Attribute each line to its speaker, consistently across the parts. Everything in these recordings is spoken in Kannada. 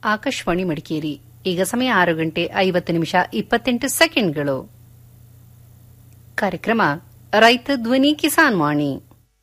Speaker 1: ಆಕಾಶವಾಣಿ ಮಡಿಕೇರಿ ಈಗ ಸಮಯ ಆರು ಗಂಟೆ ಐವತ್ತು ನಿಮಿಷ ಇಪ್ಪತ್ತೆಂಟು ಸೆಕೆಂಡ್ಗಳು ಕಾರ್ಯಕ್ರಮ ರೈತ ಧ್ವನಿ ಕಿಸಾನ್ ವಾಣಿ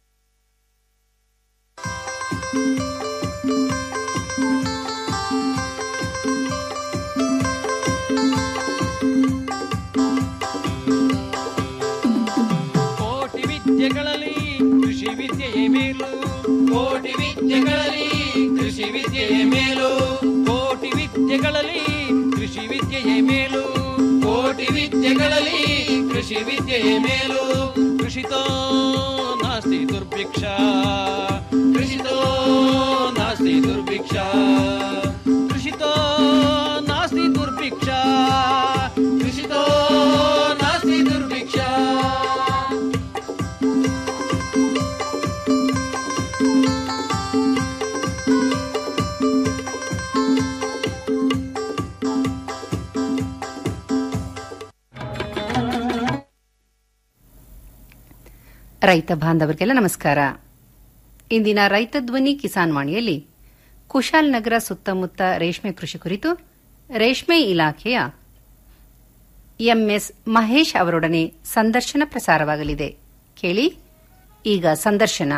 Speaker 2: ಕೋಟಿ ವಿದ್ಯೆಗಳಲ್ಲಿ ಕೃಷಿ ವಿದ್ಯೆಯೇ ಮೇಲು ಕೋಟಿ ವಿದ್ಯೆಗಳಲ್ಲಿ ಕೃಷಿ ವಿದ್ಯೆಯೇ ಮೇಲು ಕೋಟಿ ವಿದ್ಯೆಗಳಲ್ಲಿ ಕೃಷಿ ವಿದ್ಯೆಯೇ ಮೇಲು ಕೋಟಿ ವಿದ್ಯೆಗಳಲ್ಲಿ ಕೃಷಿ ವಿದ್ಯೆಯೇ ಮೇಲು ಕೃಷಿತೋ ನಾಸ್ತಿ ದುರ್ಭಿಕ್ಷ ಕೃಷಿತೋ ನಾಸ್ತಿ ದುರ್ಭಿಕ್ಷ ಕೃಷಿತೋ ನಾಸ್ತಿ ದುರ್ಭಿಕ್ಷ ಕೃಷಿತೋ ನಾಸ್ತಿ ದುರ್ಭಿಕ್ಷ
Speaker 1: ರೈತ ಬಾಂಧವರಿಗೆಲ್ಲ ನಮಸ್ಕಾರ ಇಂದಿನ ರೈತ ಧ್ವನಿ ಕಿಸಾನ್ ವಾಣಿಯಲ್ಲಿ ಕುಶಾಲನಗರ ಸುತ್ತಮುತ್ತ ರೇಷ್ಮೆ ಕೃಷಿ ಕುರಿತು ರೇಷ್ಮೆ ಇಲಾಖೆಯ ಎಂಎಸ್ ಮಹೇಶ್ ಅವರೊಡನೆ ಸಂದರ್ಶನ ಪ್ರಸಾರವಾಗಲಿದೆ ಕೇಳಿ ಈಗ ಸಂದರ್ಶನ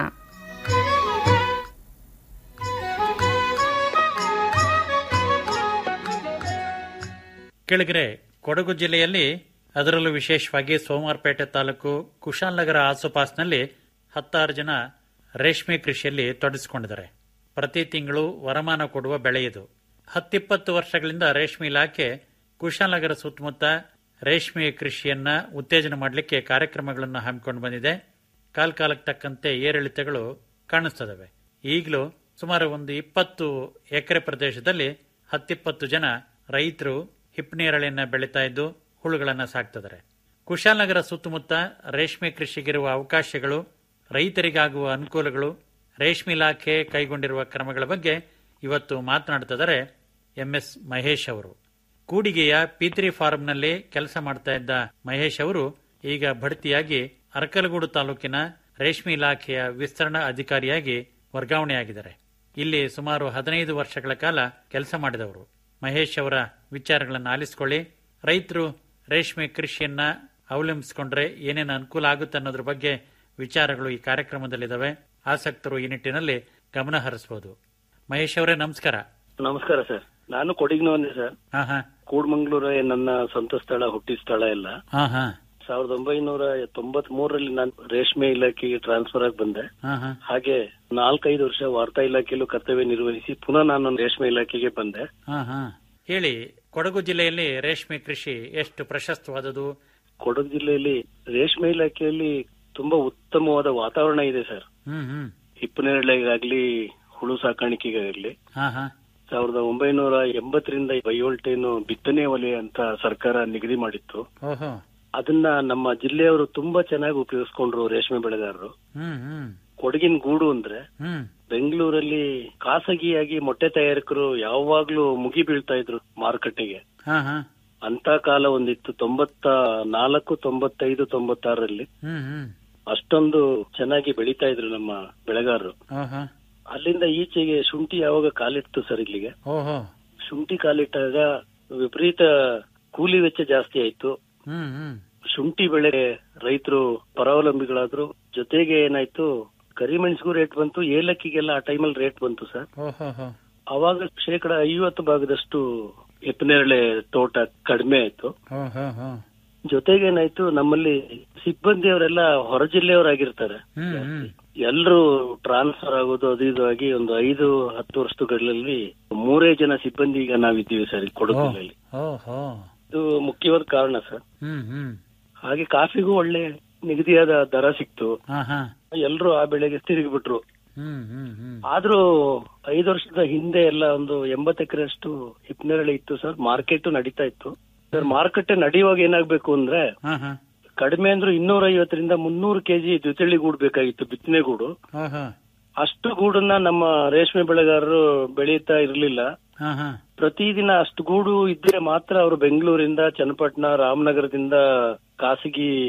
Speaker 3: ಕೆಳಗರೆ ಕೊಡಗು ಜಿಲ್ಲೆಯಲ್ಲಿ ಅದರಲ್ಲೂ ವಿಶೇಷವಾಗಿ ಸೋಮವಾರಪೇಟೆ ತಾಲೂಕು ಕುಶಾಲನಗರ ಆಸುಪಾಸಿನಲ್ಲಿ ಹತ್ತಾರು ಜನ ರೇಷ್ಮೆ ಕೃಷಿಯಲ್ಲಿ ತೊಡಗಿಸಿಕೊಂಡಿದ್ದಾರೆ ಪ್ರತಿ ತಿಂಗಳು ವರಮಾನ ಕೊಡುವ ಬೆಳೆ ಇದು ಹತ್ತಿಪ್ಪತ್ತು ವರ್ಷಗಳಿಂದ ರೇಷ್ಮೆ ಇಲಾಖೆ ಕುಶಾಲನಗರ ಸುತ್ತಮುತ್ತ ರೇಷ್ಮೆ ಕೃಷಿಯನ್ನ ಉತ್ತೇಜನ ಮಾಡಲಿಕ್ಕೆ ಕಾರ್ಯಕ್ರಮಗಳನ್ನು ಹಮ್ಮಿಕೊಂಡು ಬಂದಿದೆ ಕಾಲ ಕಾಲಕ್ಕೆ ತಕ್ಕಂತೆ ಏರಿಳಿತಗಳು ಕಾಣಿಸ್ತದವೆ ಈಗಲೂ ಸುಮಾರು ಒಂದು ಇಪ್ಪತ್ತು ಎಕರೆ ಪ್ರದೇಶದಲ್ಲಿ ಹತ್ತಿಪ್ಪತ್ತು ಜನ ರೈತರು ಹಿಪ್ಪನೇರಳೆಯನ್ನ ಬೆಳೀತಾ ಇದ್ದು ಹುಳುಗಳನ್ನ ಸಾಕ್ತಿದ್ದಾರೆ ಕುಶಾಲನಗರ ಸುತ್ತಮುತ್ತ ರೇಷ್ಮೆ ಕೃಷಿಗಿರುವ ಅವಕಾಶಗಳು ರೈತರಿಗಾಗುವ ಅನುಕೂಲಗಳು ರೇಷ್ಮೆ ಇಲಾಖೆ ಕೈಗೊಂಡಿರುವ ಕ್ರಮಗಳ ಬಗ್ಗೆ ಇವತ್ತು ಮಾತನಾಡ್ತಿದ್ದಾರೆ ಎಂಎಸ್ ಮಹೇಶ್ ಅವರು ಕೂಡಿಗೆಯ ಪಿತ್ರಿ ಫಾರಂನಲ್ಲಿ ಕೆಲಸ ಮಾಡ್ತಾ ಇದ್ದ ಮಹೇಶ್ ಅವರು ಈಗ ಬಡ್ತಿಯಾಗಿ ಅರಕಲಗೂಡು ತಾಲೂಕಿನ ರೇಷ್ಮೆ ಇಲಾಖೆಯ ವಿಸ್ತರಣಾ ಅಧಿಕಾರಿಯಾಗಿ ವರ್ಗಾವಣೆಯಾಗಿದ್ದಾರೆ ಇಲ್ಲಿ ಸುಮಾರು ಹದಿನೈದು ವರ್ಷಗಳ ಕಾಲ ಕೆಲಸ ಮಾಡಿದವರು ಮಹೇಶ್ ಅವರ ವಿಚಾರಗಳನ್ನು ಆಲಿಸಿಕೊಳ್ಳಿ ರೈತರು ರೇಷ್ಮೆ ಕೃಷಿಯನ್ನ ಅವಲಂಬಿಸಿಕೊಂಡ್ರೆ ಏನೇನು ಅನುಕೂಲ ಆಗುತ್ತೆ ಅನ್ನೋದ್ರ ಬಗ್ಗೆ ವಿಚಾರಗಳು ಈ ಕಾರ್ಯಕ್ರಮದಲ್ಲಿದ್ದಾವೆ ಆಸಕ್ತರು ಈ ನಿಟ್ಟಿನಲ್ಲಿ ಗಮನ ಹರಿಸಬಹುದು ಮಹೇಶ್ ಅವರೇ ನಮಸ್ಕಾರ
Speaker 4: ನಮಸ್ಕಾರ ಸರ್ ನಾನು ಕೊಡಗಿನವನ್ನೇ ಸರ್
Speaker 3: ಹಾ ಹಾ
Speaker 4: ಕೂಡ್ಮಂಗ್ಳೂರೇ ನನ್ನ ಸ್ವಂತ ಸ್ಥಳ ಹುಟ್ಟಿ ಸ್ಥಳ ಎಲ್ಲ
Speaker 3: ಹಾ ಹಾ
Speaker 4: ಸಾವಿರದ ಒಂಬೈನೂರ ತೊಂಬತ್ ಮೂರರಲ್ಲಿ ನಾನು ರೇಷ್ಮೆ ಇಲಾಖೆಗೆ ಟ್ರಾನ್ಸ್ಫರ್ ಆಗಿ ಬಂದೆ
Speaker 3: ಹಾ ಹಾ
Speaker 4: ಹಾಗೆ ನಾಲ್ಕೈದು ವರ್ಷ ವಾರ್ತಾ ಇಲಾಖೆಯಲ್ಲೂ ಕರ್ತವ್ಯ ನಿರ್ವಹಿಸಿ ಪುನಃ ನಾನು ರೇಷ್ಮೆ ಇಲಾಖೆಗೆ ಬಂದೆ
Speaker 3: ಹಾ ಹಾ ಹೇಳಿ ಕೊಡಗು ಜಿಲ್ಲೆಯಲ್ಲಿ ರೇಷ್ಮೆ ಕೃಷಿ ಎಷ್ಟು ಪ್ರಶಸ್ತವಾದದು
Speaker 4: ಕೊಡಗು ಜಿಲ್ಲೆಯಲ್ಲಿ ರೇಷ್ಮೆ ಇಲಾಖೆಯಲ್ಲಿ ತುಂಬಾ ಉತ್ತಮವಾದ ವಾತಾವರಣ ಇದೆ ಸರ್
Speaker 3: ಹ್ಮ್ ಹ್ಮ್
Speaker 4: ಹಿಪ್ಪನೇರಳೆಗಾಗ್ಲಿ ಹುಳು ಸಾಕಾಣಿಕೆಗಾಗ್ಲಿ
Speaker 3: ಹಾ ಹಾ
Speaker 4: ಸಾವಿರದ ಒಂಬೈನೂರ ಎಂಬತ್ತರಿಂದ ಬಯೋಲ್ಟೇನು ಬಿತ್ತನೆ ಒಲೆ ಅಂತ ಸರ್ಕಾರ ನಿಗದಿ ಮಾಡಿತ್ತು
Speaker 3: ಓಹೋ
Speaker 4: ಅದನ್ನ ನಮ್ಮ ಜಿಲ್ಲೆಯವರು ತುಂಬಾ ಚೆನ್ನಾಗಿ ಉಪಯೋಗಿಸ್ಕೊಂಡ್ರು ರೇಷ್ಮೆ ಬೆಳೆಗಾರರು
Speaker 3: ಹ್ಮ್ ಹ್ಮ್
Speaker 4: ಕೊಡಗಿನ ಗೂಡು ಅಂದ್ರೆ
Speaker 3: ಹ್ಮ್
Speaker 4: ಬೆಂಗಳೂರಲ್ಲಿ ಖಾಸಗಿಯಾಗಿ ಮೊಟ್ಟೆ ತಯಾರಕರು ಯಾವಾಗ್ಲೂ ಮುಗಿ ಬೀಳ್ತಾ ಇದ್ರು ಮಾರುಕಟ್ಟೆಗೆ
Speaker 3: ಹಾ ಹಾ
Speaker 4: ಅಂತ ಕಾಲ ಒಂದಿತ್ತು ತೊಂಬತ್ತ ನಾಲ್ಕು ತೊಂಬತ್ತೈದು ತೊಂಬತ್ತಾರರಲ್ಲಿ
Speaker 3: ಹ್ಮ್ ಹ್ಮ್
Speaker 4: ಅಷ್ಟೊಂದು ಚೆನ್ನಾಗಿ ಬೆಳೀತಾ ಇದ್ರು ನಮ್ಮ ಬೆಳೆಗಾರರು
Speaker 3: ಓಹೋ
Speaker 4: ಅಲ್ಲಿಂದ ಈಚೆಗೆ ಶುಂಠಿ ಯಾವಾಗ ಕಾಲಿಟ್ಟು ಸರ್ ಇಲ್ಲಿಗೆ
Speaker 3: ಓಹೋ
Speaker 4: ಶುಂಠಿ ಕಾಲಿಟ್ಟಾಗ ವಿಪರೀತ ಕೂಲಿ ವೆಚ್ಚ ಜಾಸ್ತಿ ಆಯ್ತು
Speaker 3: ಹ್ಮ್ ಹ್ಮ್
Speaker 4: ಶುಂಠಿ ಬೆಳೆ ರೈತರು ಪರಾವಲಂಬಿಗಳಾದ್ರು ಜೊತೆಗೆ ಏನಾಯ್ತು ಕರಿಮೆಣಸಿಗೂ ರೇಟ್ ಬಂತು ಏಲಕ್ಕಿಗೆಲ್ಲ ಆ ಟೈಮಲ್ಲಿ ರೇಟ್ ಬಂತು ಸರ್
Speaker 3: ಓಹೋ ಹೋ
Speaker 4: ಅವಾಗ ಶೇಕಡ ಐವತ್ತು ಭಾಗದಷ್ಟು ಎಪ್ಪನೇರಳೆ ತೋಟ ಕಡಿಮೆ ಆಯ್ತು
Speaker 3: ಓಹೋ ಹೋ
Speaker 4: ಜೊತೆಗೆ ಏನಾಯ್ತು ನಮ್ಮಲ್ಲಿ ಸಿಬ್ಬಂದಿಯವರೆಲ್ಲ ಹೊರ ಜಿಲ್ಲೆಯವರಾಗಿರ್ತಾರೆ
Speaker 3: ಹ್ಮ್ ಹ್ಮ್
Speaker 4: ಎಲ್ರು ಟ್ರಾನ್ಸ್ಫರ್ ಆಗೋದು ಅದು ಇದು ಆಗಿ ಒಂದು ಐದು ಹತ್ತು ವರ್ಷಗಳಲ್ಲಿ ಮೂರೇ ಜನ ಸಿಬ್ಬಂದಿ ಈಗ ನಾವಿದ್ದೀವಿ ಸರ್ ಈ ಕೊಡಗು ಜಿಲ್ಲೆಯಲ್ಲಿ
Speaker 3: ಓಹೋ
Speaker 4: ಇದು ಮುಖ್ಯವಾದ ಕಾರಣ ಸರ್
Speaker 3: ಹ್ಮ್ ಹ್ಮ್
Speaker 4: ಹಾಗೆ ಕಾಫಿಗೂ ಒಳ್ಳೆ ನಿಗದಿಯಾದ ದರ ಸಿಕ್ತು
Speaker 3: ಹಾ ಹಾ
Speaker 4: ಎಲ್ರು ಆ ಬೆಳೆಗೆ ತಿರುಗಿಬಿಟ್ರು
Speaker 3: ಹ್ಮ್ ಹ್ಮ್ ಹ್ಮ್
Speaker 4: ಆದ್ರೂ ಐದು ವರ್ಷದ ಹಿಂದೆ ಎಲ್ಲ ಒಂದು ಎಂಬತ್ತು ಎಕರೆ ಅಷ್ಟು ಹಿಪ್ನೇರಳೆ ಇತ್ತು ಸರ್ ಮಾರ್ಕೆಟ್ ನಡೀತಾ ಇತ್ತು ಸರ್ ಮಾರುಕಟ್ಟೆ ನಡೆಯುವಾಗ ಏನಾಗ್ಬೇಕು ಅಂದ್ರೆ
Speaker 3: ಹಾ ಹಾ
Speaker 4: ಕಡಿಮೆ ಅಂದ್ರೆ ಇನ್ನೂರ ಐವತ್ತರಿಂದ ಮುನ್ನೂರು ಕೆಜಿ ದ್ವಿತಳಿ ಗೂಡು ಬೇಕಾಗಿತ್ತು ಬಿತ್ತನೆ ಗೂಡು
Speaker 3: ಓಹೋ
Speaker 4: ಅಷ್ಟು ಗೂಡನ್ನ ನಮ್ಮ ರೇಷ್ಮೆ ಬೆಳೆಗಾರರು ಬೆಳೀತಾ ಇರಲಿಲ್ಲ
Speaker 3: ಹಾ ಹಾ
Speaker 4: ಪ್ರತಿದಿನ ಅಷ್ಟು ಗೂಡು ಇದ್ರೆ ಮಾತ್ರ ಅವರು ಬೆಂಗಳೂರಿಂದ ಚನ್ನಪಟ್ಟಣ ರಾಮನಗರದಿಂದ ಖಾಸಗಿ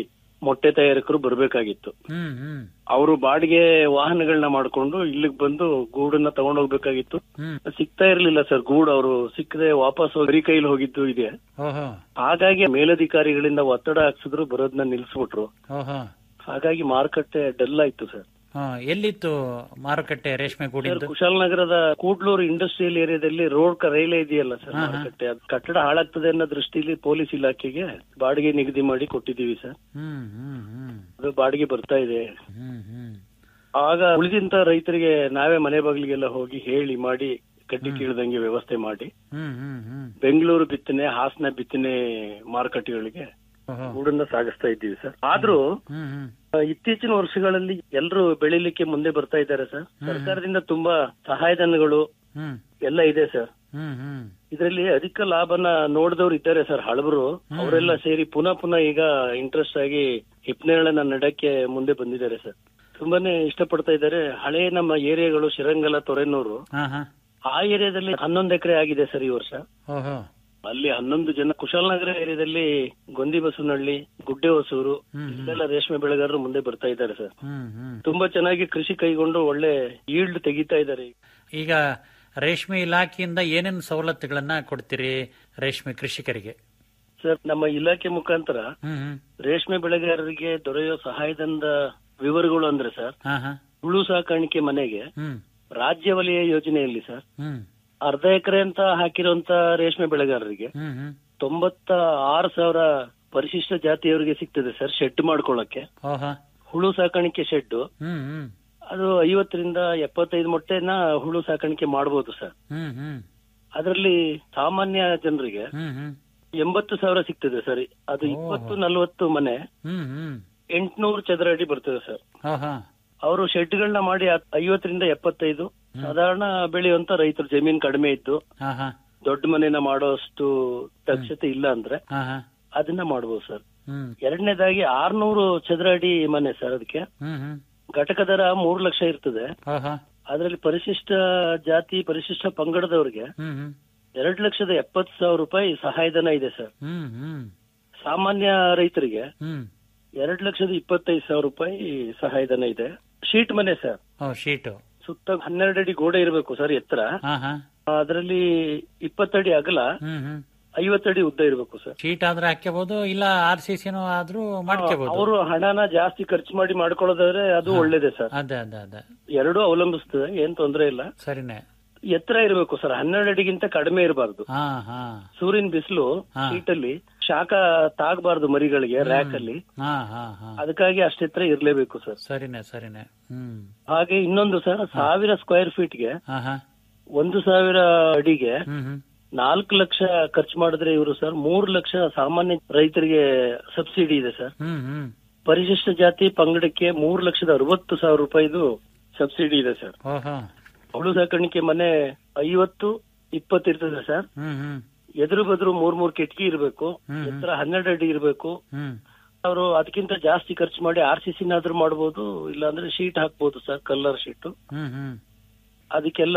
Speaker 4: ಮೊಟ್ಟೆ ತಯಾರಕರು ಬರ್ಬೇಕಾಗಿತ್ತು
Speaker 3: ಹ್ಮ್ ಹ್ಮ್
Speaker 4: ಅವರು ಬಾಡಿಗೆ ವಾಹನಗಳನ್ನ ಮಾಡ್ಕೊಂಡು ಇಲ್ಲಿಗೆ ಬಂದು ಗೂಡನ್ನ ತಗೊಂಡೋಗ್ಬೇಕಾಗಿತ್ತು
Speaker 3: ಹ್ಮ್
Speaker 4: ಸಿಗ್ತಾ ಇರ್ಲಿಲ್ಲ ಸರ್ ಗೂಡ್ ಅವರು ಸಿಕ್ಕದೆ ವಾಪಸ್ ಬರೀ ಕೈಲಿ ಹೋಗಿದ್ದು ಇದೆ
Speaker 3: ಓಹೋ
Speaker 4: ಹಾಗಾಗಿ ಮೇಲಧಿಕಾರಿಗಳಿಂದ ಒತ್ತಡ ಹಾಕ್ಸಿದ್ರು ಬರೋದನ್ನ ನಿಲ್ಸ್ಬಿಟ್ರು
Speaker 3: ಓಹೋ
Speaker 4: ಹಾಗಾಗಿ ಮಾರುಕಟ್ಟೆ ಡಲ್ ಆಯ್ತು ಸರ್
Speaker 3: ಹಾ ಎಲ್ಲಿತ್ತು ಮಾರುಕಟ್ಟೆ ರೇಷ್ಮೆ
Speaker 4: ಸರ್
Speaker 3: ಗೂಡಿಂದು
Speaker 4: ಕುಶಾಲನಗರದ ಕೂಡ್ಲೂರು ಇಂಡಸ್ಟ್ರಿಯಲ್ ಏರಿಯಾದಲ್ಲಿ ರೋಡ್ ಕ ರೈಲ್ವೆ ಇದೆಯಲ್ಲ ಸರ್
Speaker 3: ಹಾ, ಹಾ.
Speaker 4: ಮಾರುಕಟ್ಟೆ ಅದು ಕಟ್ಟಡ ಹಾಳಾಗ್ತದೆ ಅನ್ನೋ ದೃಷ್ಟಿಲಿ ಪೊಲೀಸ್ ಇಲಾಖೆಗೆ ಬಾಡಿಗೆ ನಿಗದಿ ಮಾಡಿ ಕೊಟ್ಟಿದ್ದೀವಿ ಸರ್
Speaker 3: ಹ್ಮ್ ಹ್ಮ್ ಹ್ಮ್
Speaker 4: ಅದು ಬಾಡಿಗೆ ಬರ್ತಾ ಇದೆ
Speaker 3: ಹ್ಮ್ ಹ್ಮ್
Speaker 4: ಆಗ ಉಳಿದಿಂತ ರೈತರಿಗೆ ನಾವೇ ಮನೆ ಬಾಗಿಲಿಗೆಲ್ಲ ಹೋಗಿ ಹೇಳಿ ಮಾಡಿ ಕಡ್ಡಿ ಕೀಳ್ದಂಗೆ ವ್ಯವಸ್ಥೆ ಮಾಡಿ
Speaker 3: ಹ್ಮ್ ಹ್ಮ್ ಹ್ಮ್
Speaker 4: ಬೆಂಗಳೂರು ಬಿತ್ತನೆ ಹಾಸನ ಬಿತ್ತನೆ ಮಾರುಕಟ್ಟೆಗಳಿಗೆ
Speaker 3: ಓಹೋ
Speaker 4: ಗೂಡನ್ನ ಸಾಗಿಸ್ತಾ ಇದ್ದೀವಿ ಸರ್ ಆದ್ರೂ
Speaker 3: ಹ್ಮ್ ಹ್ಮ್
Speaker 4: ಆ, ಇತ್ತೀಚಿನ ವರ್ಷಗಳಲ್ಲಿ ಎಲ್ಲರೂ ಬೆಳಿಲಿಕ್ಕೆ ಮುಂದೆ ಬರ್ತಾ ಇದ್ದಾರೆ ಸರ್ ಸರ್ಕಾರದಿಂದ ತುಂಬಾ ಸಹಾಯಧನಗಳು
Speaker 3: ಹ್ಮ್
Speaker 4: ಎಲ್ಲ ಇದೆ ಸರ್
Speaker 3: ಹ್ಮ್ ಹ್ಮ್
Speaker 4: ಇದರಲ್ಲಿ ಅಧಿಕ ಲಾಭನ ನೋಡಿದವ್ರು ಇದ್ದಾರೆ ಸರ್ ಹಳಬರು ಅವರೆಲ್ಲ ಸೇರಿ ಪುನಃ ಪುನಃ ಈಗ ಇಂಟ್ರೆಸ್ಟ್ ಆಗಿ ಹಿಪ್ನೇಳನ್ನ ನಡಕ್ಕೆ ಮುಂದೆ ಬಂದಿದ್ದಾರೆ ಸರ್ ತುಂಬಾನೇ ಇಷ್ಟಪಡ್ತಾ ಇದ್ದಾರೆ ಹಳೆ ನಮ್ಮ ಏರಿಯಾಗಳು ಶಿರಂಗಲ ತೊರೆನೂರು
Speaker 3: ಹಾ ಹಾ
Speaker 4: ಆ ಏರಿಯಾದಲ್ಲಿ ಹನ್ನೊಂದು ಎಕರೆ ಆಗಿದೆ ಸರ್ ಈ ವರ್ಷ
Speaker 3: ಓಹೋ
Speaker 4: ಅಲ್ಲಿ ಹನ್ನೊಂದು ಜನ ಕುಶಾಲನಗರ ಏರಿಯಾದಲ್ಲಿ ಗೊಂದಿ ಬಸವನಹಳ್ಳಿ ಗುಡ್ಡೆ ಹೊಸೂರು
Speaker 3: ಹ್ಮ್ ಹ್ಮ್
Speaker 4: ಇಲ್ಲೆಲ್ಲ ರೇಷ್ಮೆ ಬೆಳೆಗಾರರು ಮುಂದೆ ಬರ್ತಾ ಇದ್ದಾರೆ ಸರ್
Speaker 3: ಹ್ಮ್ ಹ್ಮ್
Speaker 4: ತುಂಬಾ ಚೆನ್ನಾಗಿ ಕೃಷಿ ಕೈಗೊಂಡು ಒಳ್ಳೆ ಈಲ್ಡ್ ತೆಗಿತಾ ಇದ್ದಾರೆ
Speaker 3: ಈಗ ರೇಷ್ಮೆ ಇಲಾಖೆಯಿಂದ ಏನೇನು ಸವಲತ್ತುಗಳನ್ನ ಕೊಡ್ತೀರಿ ರೇಷ್ಮೆ ಕೃಷಿಕರಿಗೆ
Speaker 4: ಸರ್ ನಮ್ಮ ಇಲಾಖೆ ಮುಖಾಂತರ
Speaker 3: ಹ್ಮ್ ಹ್ಮ್
Speaker 4: ರೇಷ್ಮೆ ಬೆಳೆಗಾರರಿಗೆ ದೊರೆಯೋ ಸಹಾಯಧನದ ವಿವರಗಳು ಅಂದ್ರೆ ಸರ್
Speaker 3: ಹಾ ಹಾ
Speaker 4: ಹುಳು ಸಾಕಾಣಿಕೆ ಮನೆಗೆ
Speaker 3: ಹ್ಮ್
Speaker 4: ರಾಜ್ಯ ವಲಯ ಯೋಜನೆಯಲ್ಲಿ ಸರ್
Speaker 3: ಹ್ಮ್
Speaker 4: ಅರ್ಧ ಎಕರೆ ಅಂತ ಹಾಕಿರುವಂತ ರೇಷ್ಮೆ ಬೆಳೆಗಾರರಿಗೆ
Speaker 3: ಹ್ಮ್ ಹ್ಮ್
Speaker 4: ತೊಂಬತ್ತ ಆರು ಸಾವಿರ ಪರಿಶಿಷ್ಟ ಜಾತಿಯವರಿಗೆ ಸಿಗ್ತದೆ ಸರ್ ಶೆಡ್ ಮಾಡ್ಕೊಳ್ಳಕ್ಕೆ
Speaker 3: ಓಹೋ
Speaker 4: ಹುಳು ಸಾಕಾಣಿಕೆ ಶೆಡ್
Speaker 3: ಹ್ಮ್ ಹ್ಮ್
Speaker 4: ಅದು ಐವತ್ತರಿಂದ ಎಪ್ಪತ್ತೈದು ಮೊಟ್ಟೆನ ಹುಳು ಸಾಕಾಣಿಕೆ ಮಾಡಬಹುದು ಸರ್
Speaker 3: ಹ್ಮ್ ಹ್ಮ್
Speaker 4: ಅದರಲ್ಲಿ ಸಾಮಾನ್ಯ ಜನರಿಗೆ
Speaker 3: ಹ್ಮ್ ಹ್ಮ್
Speaker 4: ಎಂಬತ್ತು ಸಾವಿರ ಸಿಗ್ತದೆ ಸರ್ ಅದು
Speaker 3: ಓಹೋ.
Speaker 4: ಇಪ್ಪತ್ತು ನಲ್ವತ್ತು ಮನೆ
Speaker 3: ಹ್ಮ್ ಹ್ಮ್
Speaker 4: ಎಂಟ್ನೂರು ಚದರ ಅಡಿ ಬರ್ತದೆ ಸರ್
Speaker 3: ಓಹೋ
Speaker 4: ಅವರು ಶೆಡ್ಗಳನ್ನ ಮಾಡಿ ಹತ್- ಐವತ್ತರಿಂದ ಎಪ್ಪತ್ತೈದು ಸಾಧಾರಣ ಬೆಳೆಯುವಂತ ರೈತರು ಜಮೀನ್ ಕಡಿಮೆ ಇದ್ದು
Speaker 3: ಹಾ ಹಾ
Speaker 4: ದೊಡ್ಡ ಮನೆನ ಮಾಡೋಷ್ಟು ದಕ್ಷತೆ ಇಲ್ಲ ಅಂದ್ರೆ
Speaker 3: ಹಾ ಹಾ
Speaker 4: ಅದನ್ನ ಮಾಡಬಹುದು ಸರ್
Speaker 3: ಹ್ಮ್
Speaker 4: ಎರಡನೇದಾಗಿ ಆರ್ನೂರು ಚದರ ಅಡಿ ಮನೆ ಸರ್ ಅದಕ್ಕೆ
Speaker 3: ಹ್ಮ್ ಹ್ಮ್
Speaker 4: ಘಟಕ ದರ ಮೂರು ಲಕ್ಷ ಇರ್ತದೆ
Speaker 3: ಓಹೋ
Speaker 4: ಅದರಲ್ಲಿ ಪರಿಶಿಷ್ಟ ಜಾತಿ ಪರಿಶಿಷ್ಟ ಪಂಗಡದವ್ರಿಗೆ
Speaker 3: ಹ್ಮ್ ಹ್ಮ್
Speaker 4: ಎರಡು ಲಕ್ಷದ ಎಪ್ಪತ್ತು ಸಾವಿರ ರೂಪಾಯಿ ಸಹಾಯಧನ ಇದೆ ಸರ್
Speaker 3: ಹ್ಮ್ ಹ್ಮ್
Speaker 4: ಸಾಮಾನ್ಯ ರೈತರಿಗೆ
Speaker 3: ಹ್ಮ್
Speaker 4: ಎರಡು ಲಕ್ಷದ ಇಪ್ಪತ್ತೈದು ಸಾವಿರ ರೂಪಾಯಿ ಸಹಾಯಧನ ಇದೆ ಶೀಟ್ ಮನೆ ಸರ್
Speaker 3: ಓ ಶೀಟು
Speaker 4: ಸುತ್ತ ಹನ್ನೆರಡು ಅಡಿ ಗೋಡೆ ಇರಬೇಕು ಸರ್ ಎತ್ತರ
Speaker 3: ಹಾ ಹಾ
Speaker 4: ಅದರಲ್ಲಿ ಇಪ್ಪತ್ತಡಿ ಅಗಲ
Speaker 3: ಹ್ಮ್ ಹ್ಮ್
Speaker 4: ಐವತ್ತಡಿ ಉದ್ದ ಇರಬೇಕು ಸರ್
Speaker 3: ಶೀಟ್ ಆದ್ರೆ ಹಾಕ್ಯಬಹುದು ಇಲ್ಲ ಆರ್ ಸಿ ಸಿನೂ ಆದ್ರೂ ಮಾಡ್ಕೋಬಹುದು
Speaker 4: ಅವರು ಹಣನ ಜಾಸ್ತಿ ಖರ್ಚು ಮಾಡಿ ಮಾಡ್ಕೊಳ್ಳೋದಾದ್ರೆ ಅದು ಒಳ್ಳೇದೇ ಸರ್
Speaker 3: ಅದೇ ಅದೇ ಅದೇ
Speaker 4: ಎರಡೂ ಅವಲಂಬಿಸ್ತದೆ ಏನ್ ತೊಂದರೆ ಇಲ್ಲ
Speaker 3: ಸರಿನೇ
Speaker 4: ಎತ್ತರ ಇರಬೇಕು ಸರ್ ಹನ್ನೆರಡು ಅಡಿಗಿಂತ ಕಡಿಮೆ ಇರಬಾರ್ದು
Speaker 3: ಹಾ ಹಾ
Speaker 4: ಸೂರ್ಯನ ಬಿಸಿಲು
Speaker 3: ಹಾ.
Speaker 4: ಶೀಟಲ್ಲಿ ಶಾಖ ತಾಗಬಾರ್ದು ಮರಿಗಳಿಗೆ ರ್ಯಾಕ್ ಅಲ್ಲಿ
Speaker 3: ಹಾ ಹಾ ಹಾ
Speaker 4: ಅದಕ್ಕಾಗಿ ಅಷ್ಟೆತ್ತರ ಇರ್ಲೇಬೇಕು ಸರ್
Speaker 3: ಸರಿನೇ ಸರಿನೇ ಹ್ಮ್
Speaker 4: ಹಾಗೆ ಇನ್ನೊಂದು ಸರ್ ಸಾವಿರ ಸ್ಕ್ವೇರ್ ಫೀಟ್ಗೆ
Speaker 3: ಹಾ ಹಾ
Speaker 4: ಒಂದು ಸಾವಿರ ಅಡಿಗೆ
Speaker 3: ಹ್ಮ್ ಹ್ಮ್
Speaker 4: ನಾಲ್ಕು ಲಕ್ಷ ಖರ್ಚು ಮಾಡಿದ್ರೆ ಇವರು ಸರ್ ಮೂರು ಲಕ್ಷ ಸಾಮಾನ್ಯ ರೈತರಿಗೆ ಸಬ್ಸಿಡಿ ಇದೆ ಸರ್
Speaker 3: ಹ್ಮ್ ಹ್ಮ್
Speaker 4: ಪರಿಶಿಷ್ಟ ಜಾತಿ ಪಂಗಡಕ್ಕೆ ಮೂರು ಲಕ್ಷದ ಅರವತ್ತು ಸಾವಿರ ರೂಪಾಯಿದು ಸಬ್ಸಿಡಿ ಇದೆ ಸರ್
Speaker 3: ಓಹೋ
Speaker 4: ಹುಳು ಸಾಕಾಣಿಕೆ ಮನೆ ಐವತ್ತು ಇಪ್ಪತ್ತು ಇರ್ತದೆ ಸರ್
Speaker 3: ಹ್ಮ್ ಹ್ಮ್
Speaker 4: ಎದುರು ಬದ್ರು ಮೂರ್ ಮೂರ್ ಕಿಟಕಿ ಇರಬೇಕು
Speaker 3: ಹ್ಮ್.
Speaker 4: ಎತ್ತರ ಹನ್ನೆರಡು ಅಡಿ ಇರಬೇಕು
Speaker 3: ಹ್ಮ್
Speaker 4: ಅವರು ಅದಕ್ಕಿಂತ ಜಾಸ್ತಿ ಖರ್ಚು ಮಾಡಿ ಆರ್ ಸಿ ಸಿನಾದ್ರೂ ಮಾಡಬಹುದು ಇಲ್ಲಾಂದ್ರೆ ಶೀಟ್ ಹಾಕ್ಬೋದು sir colour sheet
Speaker 3: hmm hmm
Speaker 4: ಅದಕ್ಕೆಲ್ಲ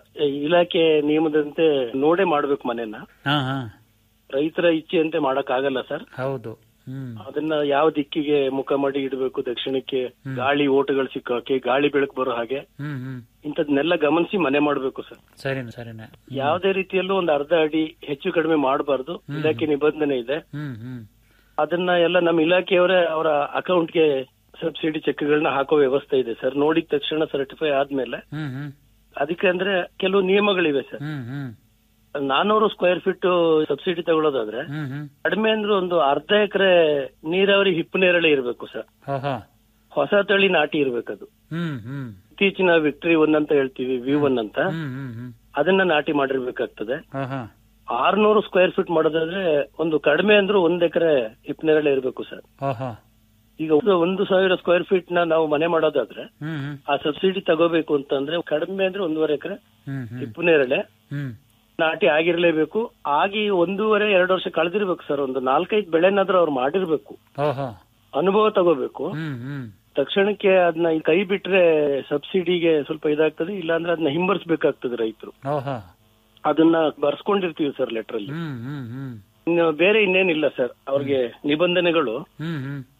Speaker 4: ಇಲಾಖೆ ನಿಯಮದಂತೆ ನೋಡೇ ಮಾಡ್ಬೇಕು ಮನೆನ
Speaker 3: ಹಾ ಹಾ
Speaker 4: ರೈತರ ಇಚ್ಛೆಯಂತೆ ಮಾಡಕ್ ಆಗಲ್ಲ ಸರ್
Speaker 3: ಹೌದು ಹ್ಮ್
Speaker 4: ಅದನ್ನ ಯಾವ ದಿಕ್ಕಿಗೆ ಮುಖ ಮಾಡಿ ಇಡಬೇಕು ದಕ್ಷಿಣಕ್ಕೆ ಗಾಳಿ ಓಟಗಳು ಸಿಕ್ಕೋಕೆ ಗಾಳಿ ಬೆಳಕು ಬರೋ ಹಾಗೆ
Speaker 3: ಹ್ಮ್ ಹ್ಮ್
Speaker 4: ಇಂಥದ್ನೆಲ್ಲ ಗಮನಿಸಿ ಮನೆ ಮಾಡ್ಬೇಕು ಸರ್
Speaker 3: ಸರಿನೇ ಸರಿನೇ
Speaker 4: ಯಾವುದೇ ರೀತಿಯಲ್ಲೂ ಒಂದು ಅರ್ಧ ಅಡಿ ಹೆಚ್ಚು ಕಡಿಮೆ ಮಾಡಬಾರ್ದು ಇಲಾಖೆ ನಿಬಂಧನೆ ಇದೆ
Speaker 3: ಹ್ಮ್ ಹ್ಮ್
Speaker 4: ಅದನ್ನ ಎಲ್ಲ ನಮ್ಮ ಇಲಾಖೆಯವರೇ ಅವರ ಅಕೌಂಟ್ಗೆ ಸಬ್ಸಿಡಿ ಚೆಕ್ಗಳನ್ನ ಹಾಕೋ ವ್ಯವಸ್ಥೆ ಇದೆ ಸರ್ ನೋಡಿದ ತಕ್ಷಣ ಸರ್ಟಿಫೈ ಆದ್ಮೇಲೆ
Speaker 3: ಹ್ಮ್ ಹ್ಮ್
Speaker 4: ಅದಕ್ಕೆ ಅಂದ್ರೆ ಕೆಲವು ನಿಯಮಗಳಿವೆ ಸರ್
Speaker 3: ಹ್ಮ್ ಹ್ಮ್
Speaker 4: ನಾನೂರು ಸ್ಕ್ವೇರ್ ಫೀಟ್ ಸಬ್ಸಿಡಿ ತಗೊಳ್ಳೋದಾದ್ರೆ
Speaker 3: ಹ್ಮ್ ಹ್ಮ್
Speaker 4: ಕಡಿಮೆ ಅಂದ್ರೆ ಒಂದು ಅರ್ಧ ಎಕರೆ ನೀರಾವರಿ ಹಿಪ್ಪು ನೇರಳೆ ಇರಬೇಕು ಸರ್
Speaker 3: ಓಹೋ
Speaker 4: ಹೊಸ ತಳಿ ನಾಟಿ ಇರ್ಬೇಕದು
Speaker 3: ಹ್ಮ್ ಹ್ಮ್
Speaker 4: ಇತ್ತೀಚಿನ ವಿಕ್ಟ್ರಿ ಒನ್ ಅಂತ ಹೇಳ್ತೀವಿ ವಿ ಒನ್ ಅಂತ
Speaker 3: ಹ್ಮ್ ಹ್ಮ್ ಹ್ಮ್
Speaker 4: ಅದನ್ನ ನಾಟಿ ಮಾಡಿರ್ಬೇಕಾಗ್ತದೆ
Speaker 3: ಓಹೋ
Speaker 4: ಆರ್ನೂರು ಸ್ಕ್ವೇರ್ ಫೀಟ್ ಮಾಡೋದಾದ್ರೆ ಒಂದು ಕಡಿಮೆ ಅಂದ್ರೂ ಒಂದ್ ಎಕರೆ ಹಿಪ್ಪನೇರಳೆ ಇರಬೇಕು ಸರ್
Speaker 3: ಓಹೋ
Speaker 4: ಈಗ ಒಂದು- ಒಂದು ಸಾವಿರ ಸ್ಕ್ವೇರ್ ಫೀಟ್ ನ ನಾವು ಮನೆ ಮಾಡೋದಾದ್ರೆ
Speaker 3: ಹ್ಮ್ ಹ್ಮ್
Speaker 4: ಆ ಸಬ್ಸಿಡಿ ತಗೋಬೇಕು ಅಂತಂದ್ರೆ ಕಡಿಮೆ ಅಂದ್ರೆ ಒಂದೂವರೆ ಎಕರೆ
Speaker 3: ಹ್ಮ್ ಹ್ಮ್
Speaker 4: ಹಿಪ್ಪನೇರಳೆ
Speaker 3: ಹ್ಮ್
Speaker 4: ನಾಟಿ ಆಗಿರ್ಲೇಬೇಕು ಆಗಿ ಒಂದೂವರೆ ಎರಡು ವರ್ಷ ಕಳೆದಿರ್ಬೇಕು ಸರ್ ಒಂದು ನಾಲ್ಕೈದು ಬೆಳೆನಾದ್ರೂ ಅವ್ರು ಮಾಡಿರ್ಬೇಕು
Speaker 3: ಓಹೋ
Speaker 4: ಅನುಭವ ತಗೋಬೇಕು
Speaker 3: ಹ್ಮ್ ಹ್ಮ್
Speaker 4: ತಕ್ಷಣಕ್ಕೆ ಅದನ್ನ ಕೈ ಬಿಟ್ರೆ ಸಬ್ಸಿಡಿಗೆ ಸ್ವಲ್ಪ ಇದಾಗ್ತದೆ ಇಲ್ಲಾಂದ್ರೆ ಅದನ್ನ ಹಿಂಬರ್ಸ್ಬೇಕಾಗ್ತದೆ ರೈತರು
Speaker 3: ಓಹೋ
Speaker 4: ಅದನ್ನ ಬರ್ಸ್ಕೊಂಡಿರ್ತೀವಿ ಸರ್ ಲೆಟರ್ ಅಲ್ಲಿ
Speaker 3: ಹ್ಮ್ ಹ್ಮ್ ಹ್ಮ್
Speaker 4: ಇನ್ನು ಬೇರೆ ಇನ್ನೇನಿಲ್ಲ ಸರ್ ಅವ್ರಿಗೆ ನಿಬಂಧನೆಗಳು
Speaker 3: ಹ್ಮ್ ಹ್ಮ್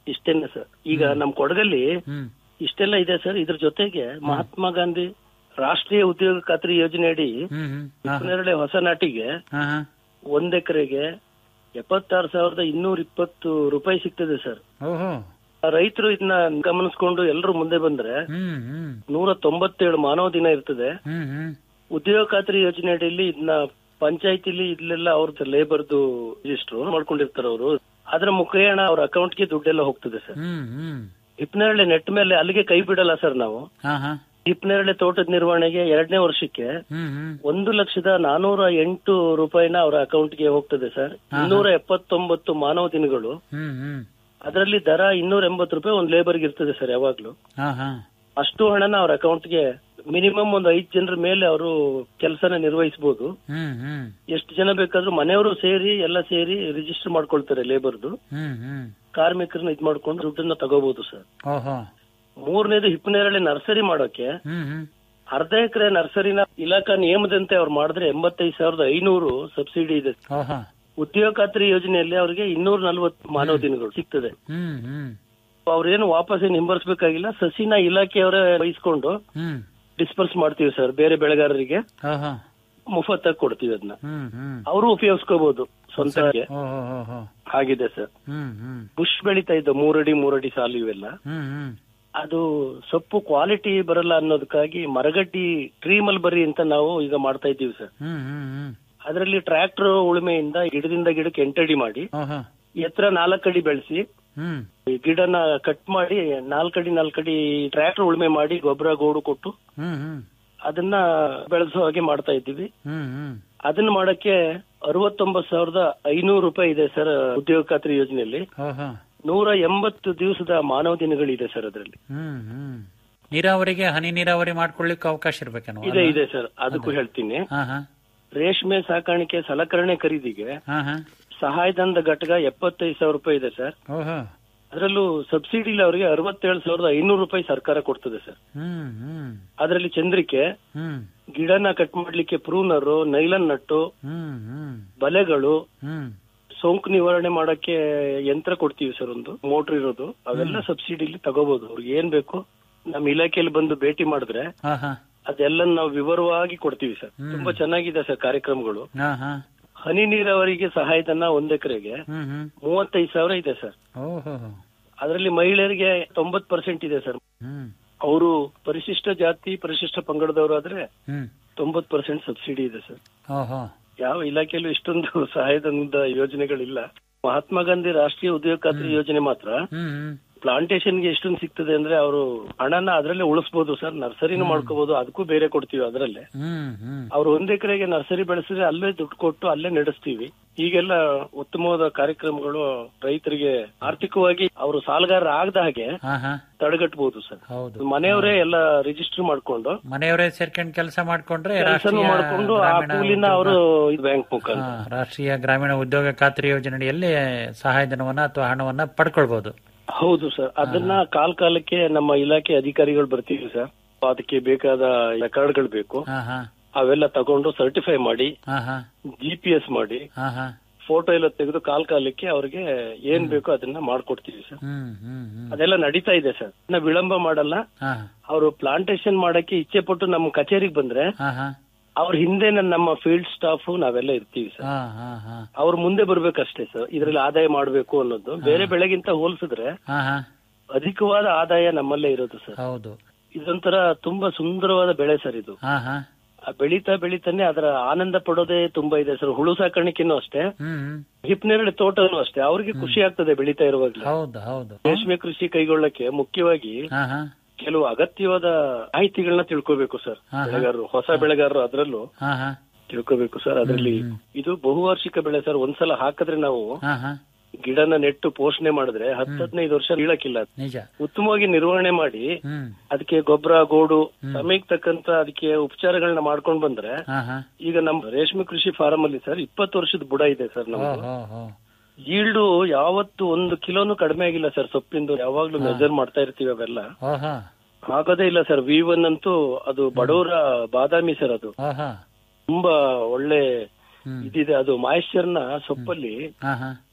Speaker 4: ಇಷ್ಟೇನೆ ಸರ್ ಈಗ ನಮ್ ಕೊಡಗಲ್ಲಿ
Speaker 3: ಹ್ಮ್
Speaker 4: ಇಷ್ಟೆಲ್ಲ ಇದೆ ಸರ್ ಇದ್ರ ಜೊತೆಗೆ ಮಹಾತ್ಮ ಗಾಂಧಿ ರಾಷ್ಟ್ರೀಯ ಉದ್ಯೋಗ ಖಾತ್ರಿ ಯೋಜನೆ ಅಡಿ
Speaker 3: ಹ್ಮ್ ಹ್ಮ್ ಹಾ
Speaker 4: ನೇರಳೆ ಹೊಸ ನಾಟಿಗೆ
Speaker 3: ಹಾ ಹಾ
Speaker 4: ಒಂದ್ ಎಕರೆಗೆ ಎಪ್ಪತ್ತಾರು ಸಾವಿರದ ಇನ್ನೂರ ಇಪ್ಪತ್ತು ರೂಪಾಯಿ ಸಿಗ್ತದೆ ಸರ್
Speaker 3: ಓಹೋ
Speaker 4: ರೈತರು ಇದನ್ನ ಗಮನಿಸ್ಕೊಂಡು ಎಲ್ಲರೂ ಮುಂದೆ ಬಂದ್ರೆ
Speaker 3: ಹ್ಮ್ ಹ್ಮ್
Speaker 4: ನೂರ ತೊಂಬತ್ತೇಳು ಮಾನವ ದಿನ ಇರ್ತದೆ
Speaker 3: ಹ್ಮ್ ಹ್ಮ್
Speaker 4: ಉದ್ಯೋಗ ಖಾತ್ರಿ ಯೋಜನೆ ಅಡಿಯಲ್ಲಿ ಇದನ್ನ ಪಂಚಾಯತಿಲಿ ಇಲ್ಲೆಲ್ಲ ಅವ್ರದ್ದು ಲೇಬರ್ದು ರಿಜಿಸ್ಟರ್ ಮಾಡ್ಕೊಂಡಿರ್ತಾರೆ ಅವರು ಅದ್ರ ಮುಖೇಣ ಅವ್ರ ಅಕೌಂಟ್ಗೆ ದುಡ್ಡೆಲ್ಲ ಹೋಗ್ತದೆ ಸರ್
Speaker 3: ಹ್ಮ್ ಹ್ಮ್
Speaker 4: ಹಿಪ್ನೇರಳೆ ನೆಟ್ ಮೇಲೆ ಅಲ್ಲಿಗೆ ಕೈ ಬಿಡಲ್ಲ ಸರ್ ನಾವು
Speaker 3: ಹಾ ಹಾ
Speaker 4: ಹಿಪ್ನೇರಳೆ ತೋಟದ ನಿರ್ವಹಣೆಗೆ ಎರಡನೇ ವರ್ಷಕ್ಕೆ
Speaker 3: ಹ್ಮ್ ಹ್ಮ್
Speaker 4: ಒಂದು ಲಕ್ಷದ ನಾನೂರ ಎಂಟು ರೂಪಾಯಿನ ಅವರ ಅಕೌಂಟ್ಗೆ ಹೋಗ್ತದೆ ಸರ್ ಇನ್ನೂರ ಎಪ್ಪತ್ತೊಂಬತ್ತು ಮಾನವ ದಿನಗಳು
Speaker 3: ಹ್ಮ್ ಹ್ಮ್
Speaker 4: ಅದರಲ್ಲಿ ದರ ಇನ್ನೂರ ಎಂಬತ್ತು ರೂಪಾಯಿ ಒಂದು ಲೇಬರ್ಗೆ ಇರ್ತದೆ ಸರ್ ಯಾವಾಗ್ಲೂ
Speaker 3: ಹಾ ಹಾ
Speaker 4: ಅಷ್ಟು ಹಣನ ಅವ್ರ ಅಕೌಂಟ್ಗೆ ಮಿನಿಮಮ್ ಒಂದು ಐದು ಜನರ ಮೇಲೆ ಅವರು ಕೆಲಸನ ನಿರ್ವಹಿಸಬಹುದು
Speaker 3: ಹ್ಮ್ ಹ್ಮ್
Speaker 4: ಎಷ್ಟು ಜನ ಬೇಕಾದ್ರೂ ಮನೆಯವರು ಸೇರಿ ಎಲ್ಲ ಸೇರಿ ರಿಜಿಸ್ಟರ್ ಮಾಡ್ಕೊಳ್ತಾರೆ ಲೇಬರ್ದು
Speaker 3: ಹ್ಮ್ ಹ್ಮ್
Speaker 4: ಕಾರ್ಮಿಕರನ್ನ ಇದ್ ಮಾಡ್ಕೊಂಡು ದುಡ್ಡನ್ನ ತಗೋಬಹುದು ಸರ್
Speaker 3: ಓಹೋ
Speaker 4: ಮೂರನೇದು ಹಿಪ್ಪನೇರಳೆ ನರ್ಸರಿ ಮಾಡೋಕೆ
Speaker 3: ಹ್ಮ್ ಹ್ಮ್
Speaker 4: ಅರ್ಧ ಎಕರೆ ನರ್ಸರಿನ ಇಲಾಖಾ ನಿಯಮದಂತೆ ಅವ್ರು ಮಾಡಿದ್ರೆ ಎಂಬತ್ತೈದು ಸಾವಿರದ ಐನೂರು ಸಬ್ಸಿಡಿ ಇದೆ
Speaker 3: ಓಹೋ
Speaker 4: ಉದ್ಯೋಗ ಖಾತ್ರಿ ಯೋಜನೆಯಲ್ಲಿ ಅವರಿಗೆ ಇನ್ನೂರ ನಲ್ವತ್ತು ಮಾನವ ದಿನಗಳು ಸಿಗ್ತದೆ
Speaker 3: ಹ್ಮ್ ಹ್ಮ್
Speaker 4: ಅವ್ರೇನು ವಾಪಸ್ ಏನು ಹಿಂಬರ್ಸ್ಬೇಕಾಗಿಲ್ಲ ಸಸಿನ ಇಲಾಖೆಯವರೇ ವಹಿಸ್ಕೊಂಡು
Speaker 3: ಹ್ಮ್
Speaker 4: ಡಿಸ್ಪರ್ಸ್ ಮಾಡ್ತೀವಿ ಸರ್ ಬೇರೆ ಬೆಳೆಗಾರರಿಗೆ
Speaker 3: ಓಹೋ
Speaker 4: ಮುಫತ್ತಾಗಿ ಕೊಡ್ತೀವಿ ಅದನ್ನ
Speaker 3: ಹ್ಮ್ ಹ್ಮ್
Speaker 4: ಅವರು ಉಪಯೋಗಿಸ್ಕೋಬಹುದು ಸ್ವಂತ
Speaker 3: ಓಹೋ ಹೋ ಹೋ
Speaker 4: ಆಗಿದೆ ಸರ್
Speaker 3: ಹ್ಮ್ ಹ್ಮ್
Speaker 4: ಬುಷ್ ಬೆಳೀತಾ ಇದ್ದ ಮೂರಡಿ ಮೂರಡಿ ಸಾಲು ಇವೆಲ್ಲ
Speaker 3: ಹ್ಮ್ ಹ್ಮ್
Speaker 4: ಅದು ಸೊಪ್ಪು ಕ್ವಾಲಿಟಿ ಬರಲ್ಲ ಅನ್ನೋದಕ್ಕಾಗಿ ಮರಗಡ್ಡಿ ಟ್ರೀ ಮಲ್ಬರಿ ಅಂತ ನಾವು ಈಗ ಮಾಡ್ತಾ ಇದ್ದೀವಿ ಸರ್
Speaker 3: ಹ್ಮ್ ಹ್ಮ್ ಹ್ಮ್
Speaker 4: ಅದರಲ್ಲಿ ಟ್ರ್ಯಾಕ್ಟರ್ ಉಳುಮೆಯಿಂದ ಗಿಡದಿಂದ ಗಿಡಕ್ಕೆ ಎಂಟಡಿ ಮಾಡಿ
Speaker 3: ಓಹೋ
Speaker 4: ಎತ್ತರ ನಾಲ್ಕಡಿ ಬೆಳೆಸಿ
Speaker 3: ಹ್ಮ್
Speaker 4: ಈ ಗಿಡನ ಕಟ್ ಮಾಡಿ ನಾಲ್ಕಡಿ ನಾಲ್ಕಡಿ ಟ್ರ್ಯಾಕ್ಟರ್ ಉಳುಮೆ ಮಾಡಿ ಗೊಬ್ಬರ ಗೋಡು ಕೊಟ್ಟು
Speaker 3: ಹ್ಮ್ ಹ್ಮ್
Speaker 4: ಅದನ್ನ ಬೆಳೆಸೋ ಹಾಗೆ ಮಾಡ್ತಾ ಇದ್ದೀವಿ
Speaker 3: ಹ್ಮ್ ಹ್ಮ್
Speaker 4: ಅದನ್ನ ಮಾಡಕ್ಕೆ ಅರವತ್ತೊಂಬತ್ತು ಸಾವಿರದ ಐನೂರು ರೂಪಾಯಿ ಇದೆ ಸರ್ ಉದ್ಯೋಗ ಖಾತ್ರಿ ಯೋಜನೆಯಲ್ಲಿ
Speaker 3: ಓಹೋ
Speaker 4: ನೂರ ಎಂಬತ್ತು ದಿವಸದ ಮಾನವ ದಿನಗಳಿದೆ ಸರ್ ಅದರಲ್ಲಿ
Speaker 3: ಹ್ಮ್ ಹ್ಮ್ ನೀರಾವರಿಗೆ ಹನಿ ನೀರಾವರಿ ಮಾಡ್ಕೊಳ್ಳಿಕ್ಕೆ ಅವಕಾಶ ಇರ್ಬೇಕೇನೋ
Speaker 4: ಇದೆ ಇದೆ ಸರ್ ಅದಕ್ಕೂ ಹೇಳ್ತೀನಿ
Speaker 3: ಹಾ ಹಾ
Speaker 4: ರೇಷ್ಮೆ ಸಾಕಾಣಿಕೆ ಸಲಕರಣೆ ಖರೀದಿಗೆ
Speaker 3: ಹಾ ಹಾ
Speaker 4: ಸಹಾಯಧನದ ಘಟಕ ಎಪ್ಪತ್ತೈದು ಸಾವಿರ ರೂಪಾಯಿ ಇದೆ ಸರ್
Speaker 3: ಓಹೋ
Speaker 4: ಅದರಲ್ಲೂ ಸಬ್ಸಿಡಿಲಿ ಅವರಿಗೆ ಅರವತ್ತೇಳು ಸಾವಿರದ ಐನೂರು ರೂಪಾಯಿ ಸರ್ಕಾರ ಕೊಡ್ತದೆ ಸರ್
Speaker 3: ಹ್ಮ್ ಹ್ಮ್
Speaker 4: ಅದರಲ್ಲಿ ಚಂದ್ರಿಕೆ
Speaker 3: ಹ್ಮ್
Speaker 4: ಗಿಡನ ಕಟ್ ಮಾಡ್ಲಿಕ್ಕೆ ಪ್ರೂನರು ನೈಲನ್ ನಟ್ಟು
Speaker 3: ಹ್ಮ್ ಹ್ಮ್
Speaker 4: ಬಲೆಗಳು
Speaker 3: ಹ್ಮ್
Speaker 4: ಸೋಂಕು ನಿವಾರಣೆ ಮಾಡಕ್ಕೆ ಯಂತ್ರ ಕೊಡ್ತೀವಿ ಸರ್ ಒಂದು ಮೋಟರ್ ಇರೋದು ಅವೆಲ್ಲ ಸಬ್ಸಿಡಿಲಿ ತಗೋಬಹುದು ಅವ್ರಿಗೆ ಏನ್ ಬೇಕು ನಮ್ಮ ಇಲಾಖೆಯಲ್ಲಿ ಬಂದು ಭೇಟಿ ಮಾಡಿದ್ರೆ
Speaker 3: ಹಾ ಹಾ
Speaker 4: ಅದೆಲ್ಲ ನಾವು ವಿವರವಾಗಿ ಕೊಡ್ತೀವಿ ಸರ್ ತುಂಬಾ ಚೆನ್ನಾಗಿದೆ ಸರ್ ಕಾರ್ಯಕ್ರಮಗಳು
Speaker 3: ಹಾ ಹಾ
Speaker 4: ಹನಿ ನೀರಾವರಿಗೆ ಸಹಾಯಧನ ಒಂದ್ ಎಕರೆಗೆ
Speaker 3: ಹ್ಮ್ ಹ್ಮ್
Speaker 4: ಮೂವತ್ತೈದು ಸಾವಿರ ಇದೆ ಸರ್
Speaker 3: ಓಹೋ
Speaker 4: ಅದರಲ್ಲಿ ಮಹಿಳೆಯರಿಗೆ ತೊಂಬತ್ ಪರ್ಸೆಂಟ್ ಇದೆ ಸರ್
Speaker 3: ಹ್ಮ್
Speaker 4: ಅವರು ಪರಿಶಿಷ್ಟ ಜಾತಿ ಪರಿಶಿಷ್ಟ ಪಂಗಡದವರಾದ್ರೆ
Speaker 3: ಹ್ಮ್
Speaker 4: ತೊಂಬತ್ ಪರ್ಸೆಂಟ್ ಸಬ್ಸಿಡಿ ಇದೆ ಸರ್
Speaker 3: ಓಹೋ
Speaker 4: ಯಾವ ಇಲಾಖೆಯಲ್ಲೂ ಇಷ್ಟೊಂದು ಸಹಾಯಧನದ ಯೋಜನೆಗಳಿಲ್ಲ ಮಹಾತ್ಮ ಗಾಂಧಿ ರಾಷ್ಟ್ರೀಯ ಉದ್ಯೋಗ ಖಾತ್ರಿ ಯೋಜನೆ ಮಾತ್ರ
Speaker 3: ಹ್ಮ್ ಹ್ಮ್
Speaker 4: ಪ್ಲಾಂಟೇಶನ್ಗೆ ಎಷ್ಟೊಂದು ಸಿಗ್ತದೆ ಅಂದ್ರೆ ಅವರು ಹಣನ ಅದರಲ್ಲೇ ಉಳಿಸಬಹುದು ಸರ್ ನರ್ಸರಿನೂ ಮಾಡ್ಕೋಬಹುದು ಅದಕ್ಕೂ ಬೇರೆ ಕೊಡ್ತೀವಿ ಅದರಲ್ಲೇ
Speaker 3: ಹ್ಮ್ ಹ್ಮ್
Speaker 4: ಅವ್ರು ಒಂದ್ ಎಕರೆಗೆ ನರ್ಸರಿ ಬೆಳೆಸಿದ್ರೆ ಅಲ್ಲೇ ದುಡ್ಡು ಕೊಟ್ಟು ಅಲ್ಲೇ ನಡೆಸ್ತೀವಿ ಹೀಗೆಲ್ಲ ಉತ್ತಮವಾದ ಕಾರ್ಯಕ್ರಮಗಳು ರೈತರಿಗೆ ಆರ್ಥಿಕವಾಗಿ ಅವರು ಸಾಲಗಾರ ಆಗದ ಹಾಗೆ
Speaker 3: ಹಾ ಹಾ
Speaker 4: ತಡೆಗಟ್ಟಬಹುದು ಸರ್
Speaker 3: ಹೌದು
Speaker 4: ಮನೆಯವರೇ ಎಲ್ಲ ರಿಜಿಸ್ಟರ್ ಮಾಡ್ಕೊಂಡು
Speaker 3: ಮನೆಯವರೇ ಸೇರ್ಕೊಂಡು ಕೆಲಸ ಮಾಡ್ಕೊಂಡ್ರೆ
Speaker 4: ಕೆಲಸನೂ
Speaker 3: ರಾಷ್ಟ್ರೀಯ
Speaker 4: ಮಾಡ್ಕೊಂಡು ಆ
Speaker 3: ಗ್ರಾಮೀಣ
Speaker 4: ಕೂಲಿನ
Speaker 3: ಉದ್ಯೋಗ-
Speaker 4: ಅವರು ಬ್ಯಾಂಕ್ ಮುಖಾಂತರ
Speaker 3: ಹಾ, ರಾಷ್ಟ್ರೀಯ ಗ್ರಾಮೀಣ ಉದ್ಯೋಗ ಖಾತ್ರಿ ಯೋಜನೆಯಲ್ಲಿ ಸಹಾಯಧನವನ್ನ ಅಥವಾ ಹಣವನ್ನ ಪಡ್ಕೊಳ್ಬಹುದು
Speaker 4: ಹೌದು ಸರ್ ಅದನ್ನ ಕಾಲ್ ಕಾಲಕ್ಕೆ ನಮ್ಮ ಇಲಾಖೆ ಅಧಿಕಾರಿಗಳು ಬರ್ತೀವಿ ಸರ್ ಅದಕ್ಕೆ ಬೇಕಾದ ರೆಕಾರ್ಡ್ಗಳು ಬೇಕು
Speaker 3: ಹಾ ಹಾ
Speaker 4: ಅವೆಲ್ಲ ತಗೊಂಡು ಸರ್ಟಿಫೈ ಮಾಡಿ
Speaker 3: ಹಾ ಹಾ
Speaker 4: ಜಿ ಪಿ ಎಸ್ ಮಾಡಿ
Speaker 3: ಹಾ ಹಾ
Speaker 4: ಫೋಟೋ ಎಲ್ಲ ತೆಗೆದು ಕಾಲ್ ಕಾಲಕ್ಕೆ ಅವ್ರಿಗೆ ಏನ್ ಬೇಕೋ ಅದನ್ನ ಮಾಡ್ಕೊಡ್ತೀವಿ ಸರ್
Speaker 3: ಹ್ಮ್ ಹ್ಮ್ ಹ್ಮ್
Speaker 4: ಅದೆಲ್ಲ ನಡೀತಾ ಇದೆ ಸರ್ ನಾವು ವಿಳಂಬ ಮಾಡಲ್ಲ
Speaker 3: ಹಾ
Speaker 4: ಅವರು ಪ್ಲಾಂಟೇಶನ್ ಮಾಡಕ್ಕೆ ಇಚ್ಛೆ ಪಟ್ಟು ನಮ್ಮ ಕಚೇರಿಗೆ ಬಂದ್ರೆ
Speaker 3: ಹಾ ಹಾ
Speaker 4: ಅವ್ರ ಹಿಂದೆ ನಮ್ಮ ಫೀಲ್ಡ್ ಸ್ಟಾಫ್ ನಾವೆಲ್ಲ ಇರ್ತೀವಿ ಸರ್
Speaker 3: ಹಾ ಹಾ ಹಾ
Speaker 4: ಅವ್ರು ಮುಂದೆ ಬರ್ಬೇಕಷ್ಟೇ ಸರ್ ಇದ್ರಲ್ಲಿ ಆದಾಯ ಮಾಡಬೇಕು ಅನ್ನೋದು ಬೇರೆ ಬೆಳೆಗಿಂತ ಹೋಲಿಸಿದ್ರೆ
Speaker 3: ಹಾ ಹಾ
Speaker 4: ಅಧಿಕವಾದ ಆದಾಯ ನಮ್ಮಲ್ಲೇ ಇರೋದು ಸರ್
Speaker 3: ಹೌದು
Speaker 4: ಇದೊಂಥರ ತುಂಬಾ ಸುಂದರವಾದ ಬೆಳೆ ಸರ್ ಇದು
Speaker 3: ಹಾ ಹಾ
Speaker 4: ಆ ಬೆಳೀತಾ ಬೆಳೀತಾನೆ ಅದರ ಆನಂದ ಪಡೋದೇ ತುಂಬಾ ಇದೆ ಸರ್ ಹುಳು ಸಾಕಾಣಿಕೆನೂ ಅಷ್ಟೇ
Speaker 3: ಹ್ಮ್ ಹ್ಮ್
Speaker 4: ಹಿಪ್ನೇರಳೆ ತೋಟನೂ ಅಷ್ಟೇ ಅವ್ರಿಗೆ ಖುಷಿ ಆಗ್ತದೆ ಬೆಳೀತಾ ಇರುವಾಗ್ಲೇ
Speaker 3: ಹೌದು ಹೌದು
Speaker 4: ರೇಷ್ಮೆ ಕೃಷಿ ಕೈಗೊಳ್ಳಕ್ಕೆ ಮುಖ್ಯವಾಗಿ
Speaker 3: ಹಾ ಹಾ
Speaker 4: ಕೆಲವು ಅಗತ್ಯವಾದ ಮಾಹಿತಿಗಳನ್ನ ತಿಳ್ಕೋಬೇಕು ಸರ್
Speaker 3: ಹಾ, ಹಾ.
Speaker 4: ಬೆಳೆಗಾರರು ಹೊಸ ಬೆಳೆಗಾರರು ಅದರಲ್ಲೂ
Speaker 3: ಹಾ ಹಾ
Speaker 4: ತಿಳ್ಕೋಬೇಕು ಸರ್ ಅದರಲ್ಲಿ
Speaker 3: ಹ್ಮ್,
Speaker 4: ಇದು ಬಹುವಾರ್ಷಿಕ ಬೆಳೆ ಸರ್ ಒಂದ್ಸಲ ಹಾಕಿದ್ರೆ ನಾವು
Speaker 3: ಹಾ ಹಾ
Speaker 4: ಗಿಡನ ನೆಟ್ಟು ಪೋಷಣೆ ಮಾಡಿದ್ರೆ ಹತ್ತು ಹದಿನೈದು ವರ್ಷ ಬೀಳಕ್ಕಿಲ್ಲ
Speaker 3: ನಿಜ
Speaker 4: ಉತ್ತಮವಾಗಿ ನಿರ್ವಹಣೆ ಮಾಡಿ
Speaker 3: ಹ್ಮ್
Speaker 4: ಅದಕ್ಕೆ ಗೊಬ್ಬರ ಗೋಡು ಸಮಯಕ್ಕೆ ತಕ್ಕಂತ ಅದಕ್ಕೆ ಉಪಚಾರಗಳನ್ನ ಮಾಡ್ಕೊಂಡ್ ಬಂದ್ರೆ
Speaker 3: ಹಾ ಹಾ
Speaker 4: ಈಗ ನಮ್ ರೇಷ್ಮೆ ಕೃಷಿ ಫಾರಂ ಅಲ್ಲಿ ಸರ್ ಇಪ್ಪತ್ತು ವರ್ಷದ ಬುಡ ಇದೆ ಸರ್
Speaker 3: ಓ
Speaker 4: ನಮ್ದು
Speaker 3: ಹೋ ಹೋ
Speaker 4: ಈಲ್ಡು ಯಾವತ್ತು ಒಂದು ಕಿಲೋನು ಕಡಿಮೆ ಆಗಿಲ್ಲ ಸರ್ ಸೊಪ್ಪಿಂದು ಯಾವಾಗ್ಲೂ ಮೆಜರ್ ಮಾಡ್ತಾ ಇರ್ತೀವಿ ಅವೆಲ್ಲ
Speaker 3: ಓ ಹಾ
Speaker 4: ಆಗೋದೇ ಇಲ್ಲ ಸರ್ ವಿ ಒನ್ ಅಂತೂ ಅದು ಬಡವರ ಬಾದಾಮಿ ಸರ್ ಅದು
Speaker 3: ಓ ಹಾ
Speaker 4: ತುಂಬಾ ಒಳ್ಳೆ
Speaker 3: ಹ್ಮ್
Speaker 4: ಇದಿದೆ ಅದು ಮಾಯಿಶ್ಚರ್ ನ ಸೊಪ್ಪಲ್ಲಿ
Speaker 3: ಹಾ ಹಾ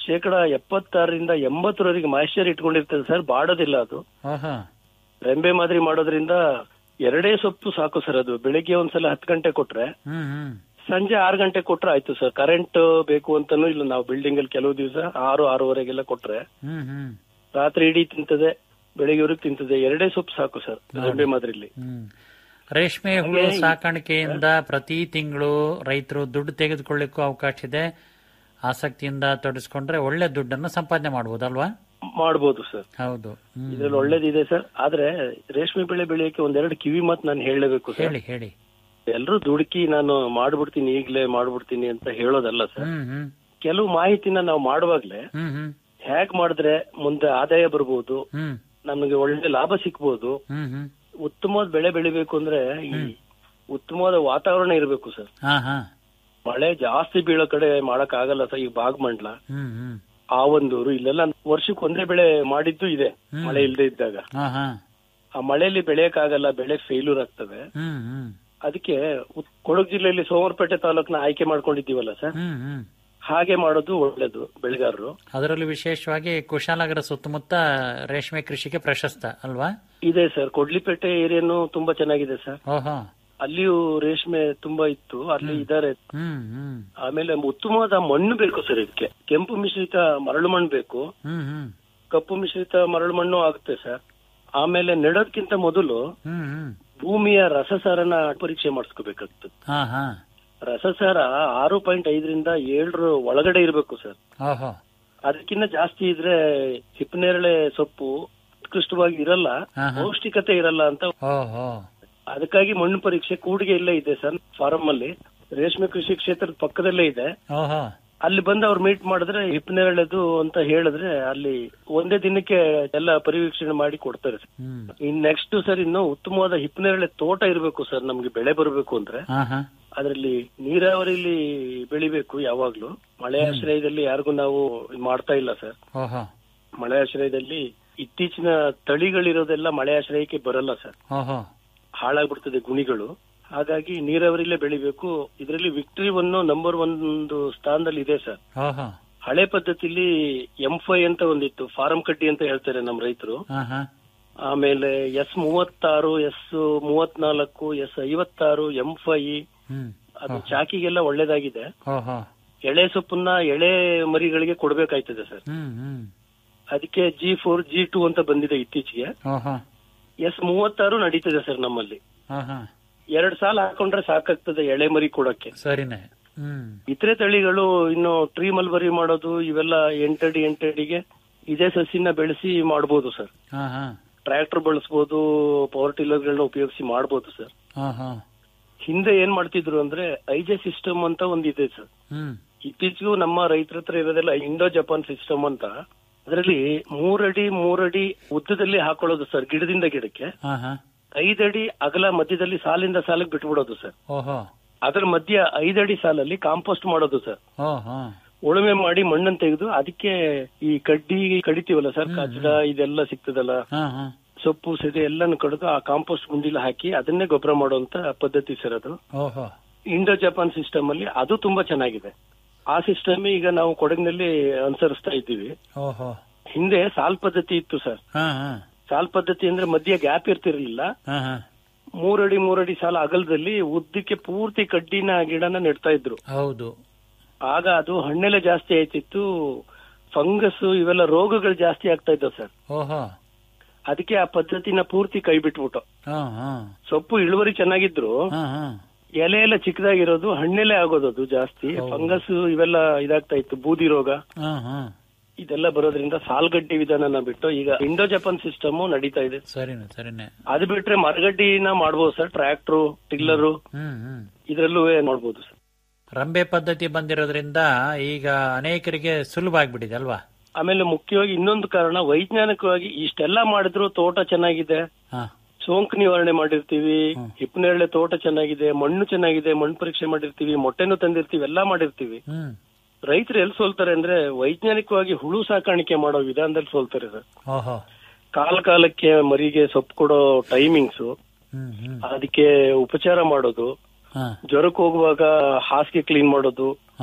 Speaker 4: ಶೇಕಡ ಎಪ್ಪತ್ತಾರರಿಂದ ಎಂಬತ್ತರವರೆಗೆ ಮಾಯಿಶ್ಚರ್ ಇಟ್ಕೊಂಡಿರ್ತದೆ ಸರ್ ಬಾಡೋದಿಲ್ಲ ಅದು
Speaker 3: ಓಹೋ
Speaker 4: ರೆಂಬೆ ಮಾದರಿ ಮಾಡೋದ್ರಿಂದ ಎರಡೇ ಸೊಪ್ಪು ಸಾಕು ಸರ್ ಅದು ಬೆಳಿಗ್ಗೆ ಒಂದ್ಸಲ ಹತ್ತು ಗಂಟೆ ಕೊಟ್ರೆ
Speaker 3: ಹ್ಮ್ ಹ್ಮ್
Speaker 4: ಸಂಜೆ ಆರು ಗಂಟೆ ಕೊಟ್ರೆ ಆಯ್ತು ಸರ್ ಕರೆಂಟ್ ಬೇಕು ಅಂತಾನು ಇಲ್ಲ ನಾವು ಬಿಲ್ಡಿಂಗ್ ಅಲ್ಲಿ ಕೆಲವು ದಿವಸ ಆರು ಆರೂವರೆಗೆಲ್ಲ ಕೊಟ್ರೆ
Speaker 3: ಹ್ಮ್ ಹ್ಮ್
Speaker 4: ರಾತ್ರಿ ಇಡೀ ತಿಂತದೆ ಬೆಳಿಗ್ಗೆವರೆಗೆ ತಿಂತದೆ ಎರಡೇ ಸೊಪ್ಪು ಸಾಕು ಸರ್ ರೆಂಬೆ ಮಾದರಿಲಿ
Speaker 3: ಹ್ಮ್ ರೇಷ್ಮೆ ಹುಳು ಸಾಕಾಣಿಕೆಯಿಂದ ಪ್ರತಿ ತಿಂಗಳು ರೈತರು ದುಡ್ಡು ತೆಗೆದುಕೊಳ್ಳಿಕ್ಕೂ ಅವಕಾಶ ಇದೆ ಆಸಕ್ತಿಯಿಂದ ತೊಡಸ್ಕೊಂಡ್ರೆ ಒಳ್ಳೆ ದುಡ್ಡನ್ನು ಸಂಪಾದನೆ ಮಾಡಬಹುದಲ್ವಾ
Speaker 4: ಮಾಡ್ಬೋದು ಸರ್
Speaker 3: ಹೌದು ಹ್ಮ್
Speaker 4: ಇದ್ರಲ್ಲಿ ಒಳ್ಳೇದಿದೆ ಸರ್ ಆದ್ರೆ ರೇಷ್ಮೆ ಬೆಳೆ ಬೆಳೆಯಕ್ಕೆ ಒಂದೆರಡು ಕಿವಿ ಮಾತು ನಾನು ಹೇಳಲೇಬೇಕು ಸರ್
Speaker 3: ಹೇಳಿ ಹೇಳಿ
Speaker 4: ಎಲ್ರು ದುಡುಕಿ ನಾನು ಮಾಡ್ಬಿಡ್ತೀನಿ ಈಗ್ಲೇ ಮಾಡ್ಬಿಡ್ತೀನಿ ಅಂತ ಹೇಳೋದಲ್ಲ ಸರ್
Speaker 3: ಹ್ಮ್ ಹ್ಮ್
Speaker 4: ಕೆಲವು ಮಾಹಿತಿನ ನಾವು ಮಾಡುವಾಗ್ಲೇ
Speaker 3: ಹ್ಮ್ ಹ್ಮ್
Speaker 4: ಹೇಗ್ ಮಾಡಿದ್ರೆ ಮುಂದೆ ಆದಾಯ ಬರ್ಬೋದು
Speaker 3: ಹ್ಮ್
Speaker 4: ನಮಗೆ ಒಳ್ಳೆ ಲಾಭ ಸಿಕ್ಬೋದು
Speaker 3: ಹ್ಮ್ ಹ್ಮ್
Speaker 4: ಉತ್ತಮವಾದ ಬೆಳೆ ಬೆಳಿಬೇಕು ಅಂದ್ರೆ ಈ ಉತ್ತಮವಾದ ವಾತಾವರಣ ಇರಬೇಕು ಸರ್
Speaker 3: ಹಾ ಹಾ
Speaker 4: ಮಳೆ ಜಾಸ್ತಿ ಬೀಳೋ ಕಡೆ ಮಾಡಕ್ ಆಗಲ್ಲ ಸರ್ ಈ ಬಾಗ್ಮಂಡ್ಲ
Speaker 3: ಹ್ಮ್ ಹ್ಮ್
Speaker 4: ಆ ಒಂದೂರು ಇಲ್ಲೆಲ್ಲ ವರ್ಷಕ್ಕೆ ಒಂದೇ ಬೆಳೆ ಮಾಡಿದ್ದು ಇದೆ ಮಳೆ ಇಲ್ಲದೆ ಇದ್ದಾಗ
Speaker 3: ಹಾ ಹಾ
Speaker 4: ಆ ಮಳೆಯಲ್ಲಿ ಬೆಳೆಯಕ್ ಆಗಲ್ಲ ಬೆಳೆ ಫೇಲ್ಯೂರ್ ಆಗ್ತವೆ
Speaker 3: ಹ್ಮ್ ಹ್ಮ್
Speaker 4: ಅದಕ್ಕೆ ಉತ್- ಕೊಡಗು ಜಿಲ್ಲೆಯಲ್ಲಿ ಸೋಮವಾರಪೇಟೆ ತಾಲೂಕ್ನ ಆಯ್ಕೆ ಮಾಡ್ಕೊಂಡಿದ್ದೀವಲ್ಲ ಸರ್
Speaker 3: ಹ್ಮ್ ಹ್ಮ್
Speaker 4: ಹಾಗೆ ಮಾಡೋದು ಒಳ್ಳೇದು ಬೆಳೆಗಾರರು
Speaker 3: ಅದರಲ್ಲೂ ವಿಶೇಷವಾಗಿ ಕುಶಾಲನಗರ ಸುತ್ತಮುತ್ತ ರೇಷ್ಮೆ ಕೃಷಿಗೆ ಪ್ರಶಸ್ತ ಅಲ್ವಾ
Speaker 4: ಇದೆ ಸರ್ ಕೊಡ್ಲಿಪೇಟೆ ಏರಿಯಾನು ತುಂಬಾ ಚೆನ್ನಾಗಿದೆ ಸರ್
Speaker 3: ಓಹೋ
Speaker 4: ಅಲ್ಲಿಯೂ ರೇಷ್ಮೆ ತುಂಬಾ ಇತ್ತು ಅಲ್ಲಿ ಇದಾರೆ
Speaker 3: ಹ್ಮ್ ಹ್ಮ್
Speaker 4: ಆಮೇಲೆ ಉತ್ತಮವಾದ ಮಣ್ಣು ಬೇಕು ಸರ್ ಇದಕ್ಕೆ ಕೆಂಪು ಮಿಶ್ರಿತ ಮರಳು ಮಣ್ಣು ಬೇಕು
Speaker 3: ಹ್ಮ್ ಹ್ಮ್
Speaker 4: ಕಪ್ಪು ಮಿಶ್ರಿತ ಮರಳು ಮಣ್ಣು ಆಗುತ್ತೆ ಸರ್ ಆಮೇಲೆ ನೆಡೋದ್ಕಿಂತ ಮೊದಲು
Speaker 3: ಹ್ಮ್ ಹ್ಮ್
Speaker 4: ಭೂಮಿಯ ರಸಸಾರನ ಪರೀಕ್ಷೆ ಮಾಡಿಸ್ಕೋಬೇಕಾಗ್ತದೆ
Speaker 3: ಹಾ ಹಾ
Speaker 4: ರಸಸಾರ ಆರು ಪಾಯಿಂಟ್ ಐದರಿಂದ ಏಳರ ಒಳಗಡೆ ಇರಬೇಕು ಸರ್
Speaker 3: ಓಹೋ
Speaker 4: ಅದಕ್ಕಿಂತ ಜಾಸ್ತಿ ಇದ್ರೆ ಹಿಪ್ಪನೇರಳೆ ಸೊಪ್ಪು ಉತ್ಕೃಷ್ಟವಾಗಿ ಇರಲ್ಲ
Speaker 3: ಹಾ, ಹಾ.
Speaker 4: ಪೌಷ್ಟಿಕತೆ ಇರಲ್ಲ ಅಂತ
Speaker 3: ಓಹೋ
Speaker 4: ಅದಕ್ಕಾಗಿ ಮಣ್ಣು ಪರೀಕ್ಷೆ ಕೂಡಿಗೆ ಇಲ್ಲೇ ಇದೆ ಸರ್ ಫಾರಂ ಅಲ್ಲಿ ರೇಷ್ಮೆ ಕೃಷಿ ಕ್ಷೇತ್ರದ ಪಕ್ಕದಲ್ಲೇ ಇದೆ
Speaker 3: ಓಹೋ
Speaker 4: ಅಲ್ಲಿ ಬಂದು ಅವ್ರು ಮೀಟ್ ಮಾಡಿದ್ರೆ ಹಿಪ್ಪನೇರಳೆದು ಅಂತ ಹೇಳಿದ್ರೆ ಅಲ್ಲಿ ಒಂದೇ ದಿನಕ್ಕೆ ಎಲ್ಲ ಪರಿವೀಕ್ಷಣೆ ಮಾಡಿ ಕೊಡ್ತಾರೆ sir
Speaker 3: hmm
Speaker 4: in next sir ಇನ್ನು ಉತ್ತಮವಾದ ಹಿಪ್ಪನೇರಳೆ ತೋಟ ಇರಬೇಕು ಸರ್ ನಮ್ಗೆ ಬೆಳೆ ಬರಬೇಕು ಅಂದ್ರೆ
Speaker 3: ಹಾ ಹಾ
Speaker 4: ಅದರಲ್ಲಿ ನೀರಾವರಿಲಿ ಬೆಳಿಬೇಕು ಯಾವಾಗ್ಲೂ ಮಳೆ ಆಶ್ರಯದಲ್ಲಿ ಯಾರಿಗೂ ನಾವು ಇದ್ ಮಾಡ್ತಾ ಇಲ್ಲ ಸರ್
Speaker 3: ಓಹೋ
Speaker 4: ಮಳೆ ಆಶ್ರಯದಲ್ಲಿ ಇತ್ತೀಚಿನ ತಳಿಗಳಿರೋದೆಲ್ಲ ಮಳೆ ಆಶ್ರಯಕ್ಕೆ ಬರಲ್ಲ ಸರ್
Speaker 3: ಓಹೋ
Speaker 4: ಹಾಳಾಗ್ಬಿಡ್ತದೆ ಗುಣಿಗಳು ಹಾಗಾಗಿ ನೀರಾವರಿಲೇ ಬೆಳಿಬೇಕು ಇದರಲ್ಲಿ ವಿಕ್ಟರಿ ಒನ್ ನಂಬರ್ ಒಂದು ಸ್ಥಾನದಲ್ಲಿ ಇದೆ ಸರ್
Speaker 3: ಓಹೋ
Speaker 4: ಹಳೆ ಪದ್ಧತಿಲಿ ಎಂ ಫೈ ಅಂತ ಒಂದಿತ್ತು ಫಾರಂ ಕಡ್ಡಿ ಅಂತ ಹೇಳ್ತಾರೆ ನಮ್ಮ ರೈತರು
Speaker 3: ಹಾ ಹಾ
Speaker 4: ಆಮೇಲೆ ಎಸ್ ಮೂವತ್ತಾರು ಎಸ್ ಮೂವತ್ನಾಲ್ಕು ಎಸ್ ಐವತ್ತಾರು ಎಂ ಫೈ
Speaker 3: ಹ್ಮ್
Speaker 4: ಅದು ಚಾಕಿಗೆಲ್ಲ ಒಳ್ಳೇದಾಗಿದೆ
Speaker 3: ಓಹೋ
Speaker 4: ಎಳೆ ಸೊಪ್ಪನ್ನ ಎಳೆ ಮರಿಗಳಿಗೆ ಕೊಡ್ಬೇಕಾಯ್ತದೆ ಸರ್
Speaker 3: ಹ್ಮ್ ಹ್ಮ್
Speaker 4: ಅದಕ್ಕೆ ಜಿ ಫೋರ್ ಜಿ ಟೂ ಅಂತ ಬಂದಿದೆ ಇತ್ತೀಚೆಗೆ
Speaker 3: ಓಹೋ
Speaker 4: ಎಸ್ ಮೂವತ್ತಾರು ನಡೀತದೆ ಸರ್ ನಮ್ಮಲ್ಲಿ
Speaker 3: ಹಾ ಹಾ
Speaker 4: ಎರಡ್ ಸಾಲ ಹಾಕೊಂಡ್ರೆ ಸಾಕಾಗ್ತದೆ ಎಳೆ ಮರಿ ಕೊಡಕ್ಕೆ
Speaker 3: ಸರಿನೇ ಹ್ಮ್
Speaker 4: ಇತರೆ ತಳಿಗಳು ಇನ್ನು ಟ್ರೀ ಮಲ್ಬರಿ ಮಾಡೋದು ಇವೆಲ್ಲ ಎಂಟಡಿ ಎಂಟಡಿಗೆ ಇದೇ ಸಸಿನ ಬೆಳೆಸಿ ಮಾಡ್ಬೋದು ಸರ್
Speaker 3: ಹಾ ಹಾ
Speaker 4: ಟ್ರ್ಯಾಕ್ಟರ್ ಬಳಸ್ಬೋದು ಪವರ್ ಟಿಲ್ಲರ್ಗಳನ್ನ ಉಪಯೋಗಿಸಿ ಮಾಡ್ಬೋದು ಸರ್
Speaker 3: ಹಾ ಹಾ
Speaker 4: ಹಿಂದೆ ಏನ್ ಮಾಡ್ತಿದ್ರು ಅಂದ್ರೆ ಐಜೆ ಸಿಸ್ಟಮ್ ಅಂತ ಒಂದಿದೆ ಸರ್
Speaker 3: ಹ್ಮ್
Speaker 4: ಇತ್ತೀಚೆಗೂ ನಮ್ಮ ರೈತರ ಹತ್ರ ಇರೋದೆಲ್ಲ ಇಂಡೋ ಜಪಾನ್ ಸಿಸ್ಟಮ್ ಅಂತ ಅದರಲ್ಲಿ ಮೂರಡಿ ಮೂರಡಿ ಉದ್ದದಲ್ಲಿ ಹಾಕೊಳ್ಳೋದು ಸರ್ ಗಿಡದಿಂದ ಗಿಡಕ್ಕೆ
Speaker 3: ಹಾ ಹಾ
Speaker 4: ಐದಡಿ ಅಗಲ ಮಧ್ಯದಲ್ಲಿ ಸಾಲಿಂದ ಸಾಲಿಗೆ ಬಿಟ್ಬಿಡೋದು ಸರ್
Speaker 3: ಓಹೋ
Speaker 4: ಅದರ ಮಧ್ಯ ಐದಡಿ ಸಾಲಲ್ಲಿ ಕಾಂಪೋಸ್ಟ್ ಮಾಡೋದು ಸರ್
Speaker 3: ಓಹೋ
Speaker 4: ಉಳುಮೆ ಮಾಡಿ ಮಣ್ಣನ್ನು ತೆಗೆದು ಅದಕ್ಕೆ ಈ ಕಡ್ಡಿ ಕಡಿತೀವಲ್ಲ ಸರ್ ಕಚಡ ಇದೆಲ್ಲ ಸಿಗ್ತದಲ್ಲ
Speaker 3: ಹಾ ಹಾ
Speaker 4: ಸೊಪ್ಪು ಸೆದೆ ಎಲ್ಲಾನು ಕಡಿದು ಆ ಕಾಂಪೋಸ್ಟ್ ಗುಂಡಿಲಿ ಹಾಕಿ ಅದನ್ನೇ ಗೊಬ್ಬರ ಮಾಡುವಂತ ಪದ್ಧತಿ ಸರ್ ಅದು
Speaker 3: ಓಹೋ
Speaker 4: ಇಂಡೋ ಜಪಾನ್ ಸಿಸ್ಟಮ್ ಅಲ್ಲಿ ಅದು ತುಂಬಾ ಚೆನ್ನಾಗಿದೆ ಆ ಸಿಸ್ಟಮ್ ಈಗ ನಾವು ಕೊಡಗಿನಲ್ಲಿ ಅನುಸರಿಸ್ತಾ ಇದ್ದೀವಿ
Speaker 3: ಓಹೋ
Speaker 4: ಹಿಂದೆ ಸಾಲ್ ಪದ್ಧತಿ ಇತ್ತು ಸರ್
Speaker 3: ಹಾ ಹಾ
Speaker 4: ಸಾಲ್ ಪದ್ಧತಿ ಅಂದ್ರೆ ಮಧ್ಯ ಗ್ಯಾಪ್ ಇರ್ತಿರ್ಲಿಲ್ಲ
Speaker 3: ಹಾ ಹಾ
Speaker 4: ಮೂರಡಿ ಮೂರಡಿ ಸಾಲ ಅಗಲದಲ್ಲಿ ಉದ್ದಕ್ಕೆ ಪೂರ್ತಿ ಕಡ್ಡಿನ ಗಿಡನ ನೆಡ್ತಾ ಇದ್ರು
Speaker 3: ಹೌದು
Speaker 4: ಆಗ ಅದು ಹಣ್ಣೆಲೆ ಜಾಸ್ತಿ ಆಯ್ತಿತ್ತು ಫಂಗಸ್ ಇವೆಲ್ಲ ರೋಗಗಳು ಜಾಸ್ತಿ ಆಗ್ತಾ ಇದ್ದವು ಸರ್
Speaker 3: ಓಹೋ
Speaker 4: ಅದಕ್ಕೆ ಆ ಪದ್ಧತಿನ ಪೂರ್ತಿ ಕೈ ಬಿಟ್ಬಿಟ್ಟು
Speaker 3: ಹಾ ಹಾ
Speaker 4: ಸೊಪ್ಪು ಇಳುವರಿ ಚೆನ್ನಾಗಿದ್ರು
Speaker 3: ಹಾ ಹಾ
Speaker 4: ಎಲೆ ಎಲ್ಲ ಚಿಕ್ಕದಾಗಿರೋದು ಹಣ್ಣೆಲೆ ಆಗೋದು ಅದು ಜಾಸ್ತಿ ಫಂಗಸ್ ಇವೆಲ್ಲ ಇದಾಗ್ತಾ ಇತ್ತು ಬೂದಿ ರೋಗ
Speaker 3: ಹಾ ಹಾ
Speaker 4: ಇದೆಲ್ಲ ಬರೋದ್ರಿಂದ ಸಾಲ್ಗಡ್ಡಿ ವಿಧಾನನ ಬಿಟ್ಟು ಈಗ ಇಂಡೋ ಜಪಾನ್ ಸಿಸ್ಟಮ್ ನಡೀತಾ ಇದೆ
Speaker 3: ಸರಿನೆ ಸರಿನೆ
Speaker 4: ಅದು ಬಿಟ್ರೆ ಮರಗಡ್ಡಿನ ಮಾಡ್ಬೋದು sir tractor tiller
Speaker 3: hmm hmm
Speaker 4: ಇದ್ರಲ್ಲೂ ಮಾಡ್ಬೋದು ಸರ್
Speaker 3: ರಂಬೆ ಪದ್ಧತಿ ಬಂದಿರೋದ್ರಿಂದ ಈಗ ಅನೇಕರಿಗೆ ಸುಲಭ ಆಗ್ಬಿಟ್ಟಿದೆ ಅಲ್ವಾ
Speaker 4: ಆಮೇಲೆ ಮುಖ್ಯವಾಗಿ ಇನ್ನೊಂದು ಕಾರಣ ವೈಜ್ಞಾನಿಕವಾಗಿ ಇಷ್ಟೆಲ್ಲ ಮಾಡಿದ್ರು ತೋಟ ಚೆನ್ನಾಗಿದೆ
Speaker 3: ಹಾ
Speaker 4: ಸೋಂಕು ನಿವಾರಣೆ ಮಾಡಿರ್ತೀವಿ ಹಿಪ್ಪನೇರಳೆ ತೋಟ ಚೆನ್ನಾಗಿದೆ ಮಣ್ಣು ಚೆನ್ನಾಗಿದೆ ಮಣ್ಣು ಪರೀಕ್ಷೆ ಮಾಡಿರ್ತೀವಿ ಮೊಟ್ಟೆನೂ ತಂದಿರ್ತೀವಿ ಎಲ್ಲಾ ಮಾಡಿರ್ತೀವಿ
Speaker 3: ಹ್ಮ್
Speaker 4: ರೈತರು ಎಲ್ಲಿ ಸೋಲ್ತಾರೆ ಅಂದ್ರೆ ವೈಜ್ಞಾನಿಕವಾಗಿ ಹುಳು ಸಾಕಾಣಿಕೆ ಮಾಡೋ ವಿಧಾನದಲ್ಲಿ ಸೋಲ್ತಾರೆ ಸರ್
Speaker 3: ಓಹೋ
Speaker 4: ಕಾಲ ಕಾಲಕ್ಕೆ ಮರಿಗೆ ಸೊಪ್ಪು ಕೊಡೋ ಟೈಮಿಂಗ್ಸ್
Speaker 3: ಹ್ಮ್ ಹ್ಮ್
Speaker 4: ಅದಕ್ಕೆ ಉಪಚಾರ ಮಾಡೋದು
Speaker 3: ಹಾ
Speaker 4: ಜ್ವರಕ್ಕೆ ಹೋಗುವಾಗ ಹಾಸಿಗೆ ಕ್ಲೀನ್ ಮಾಡೋದು
Speaker 3: ಹಾ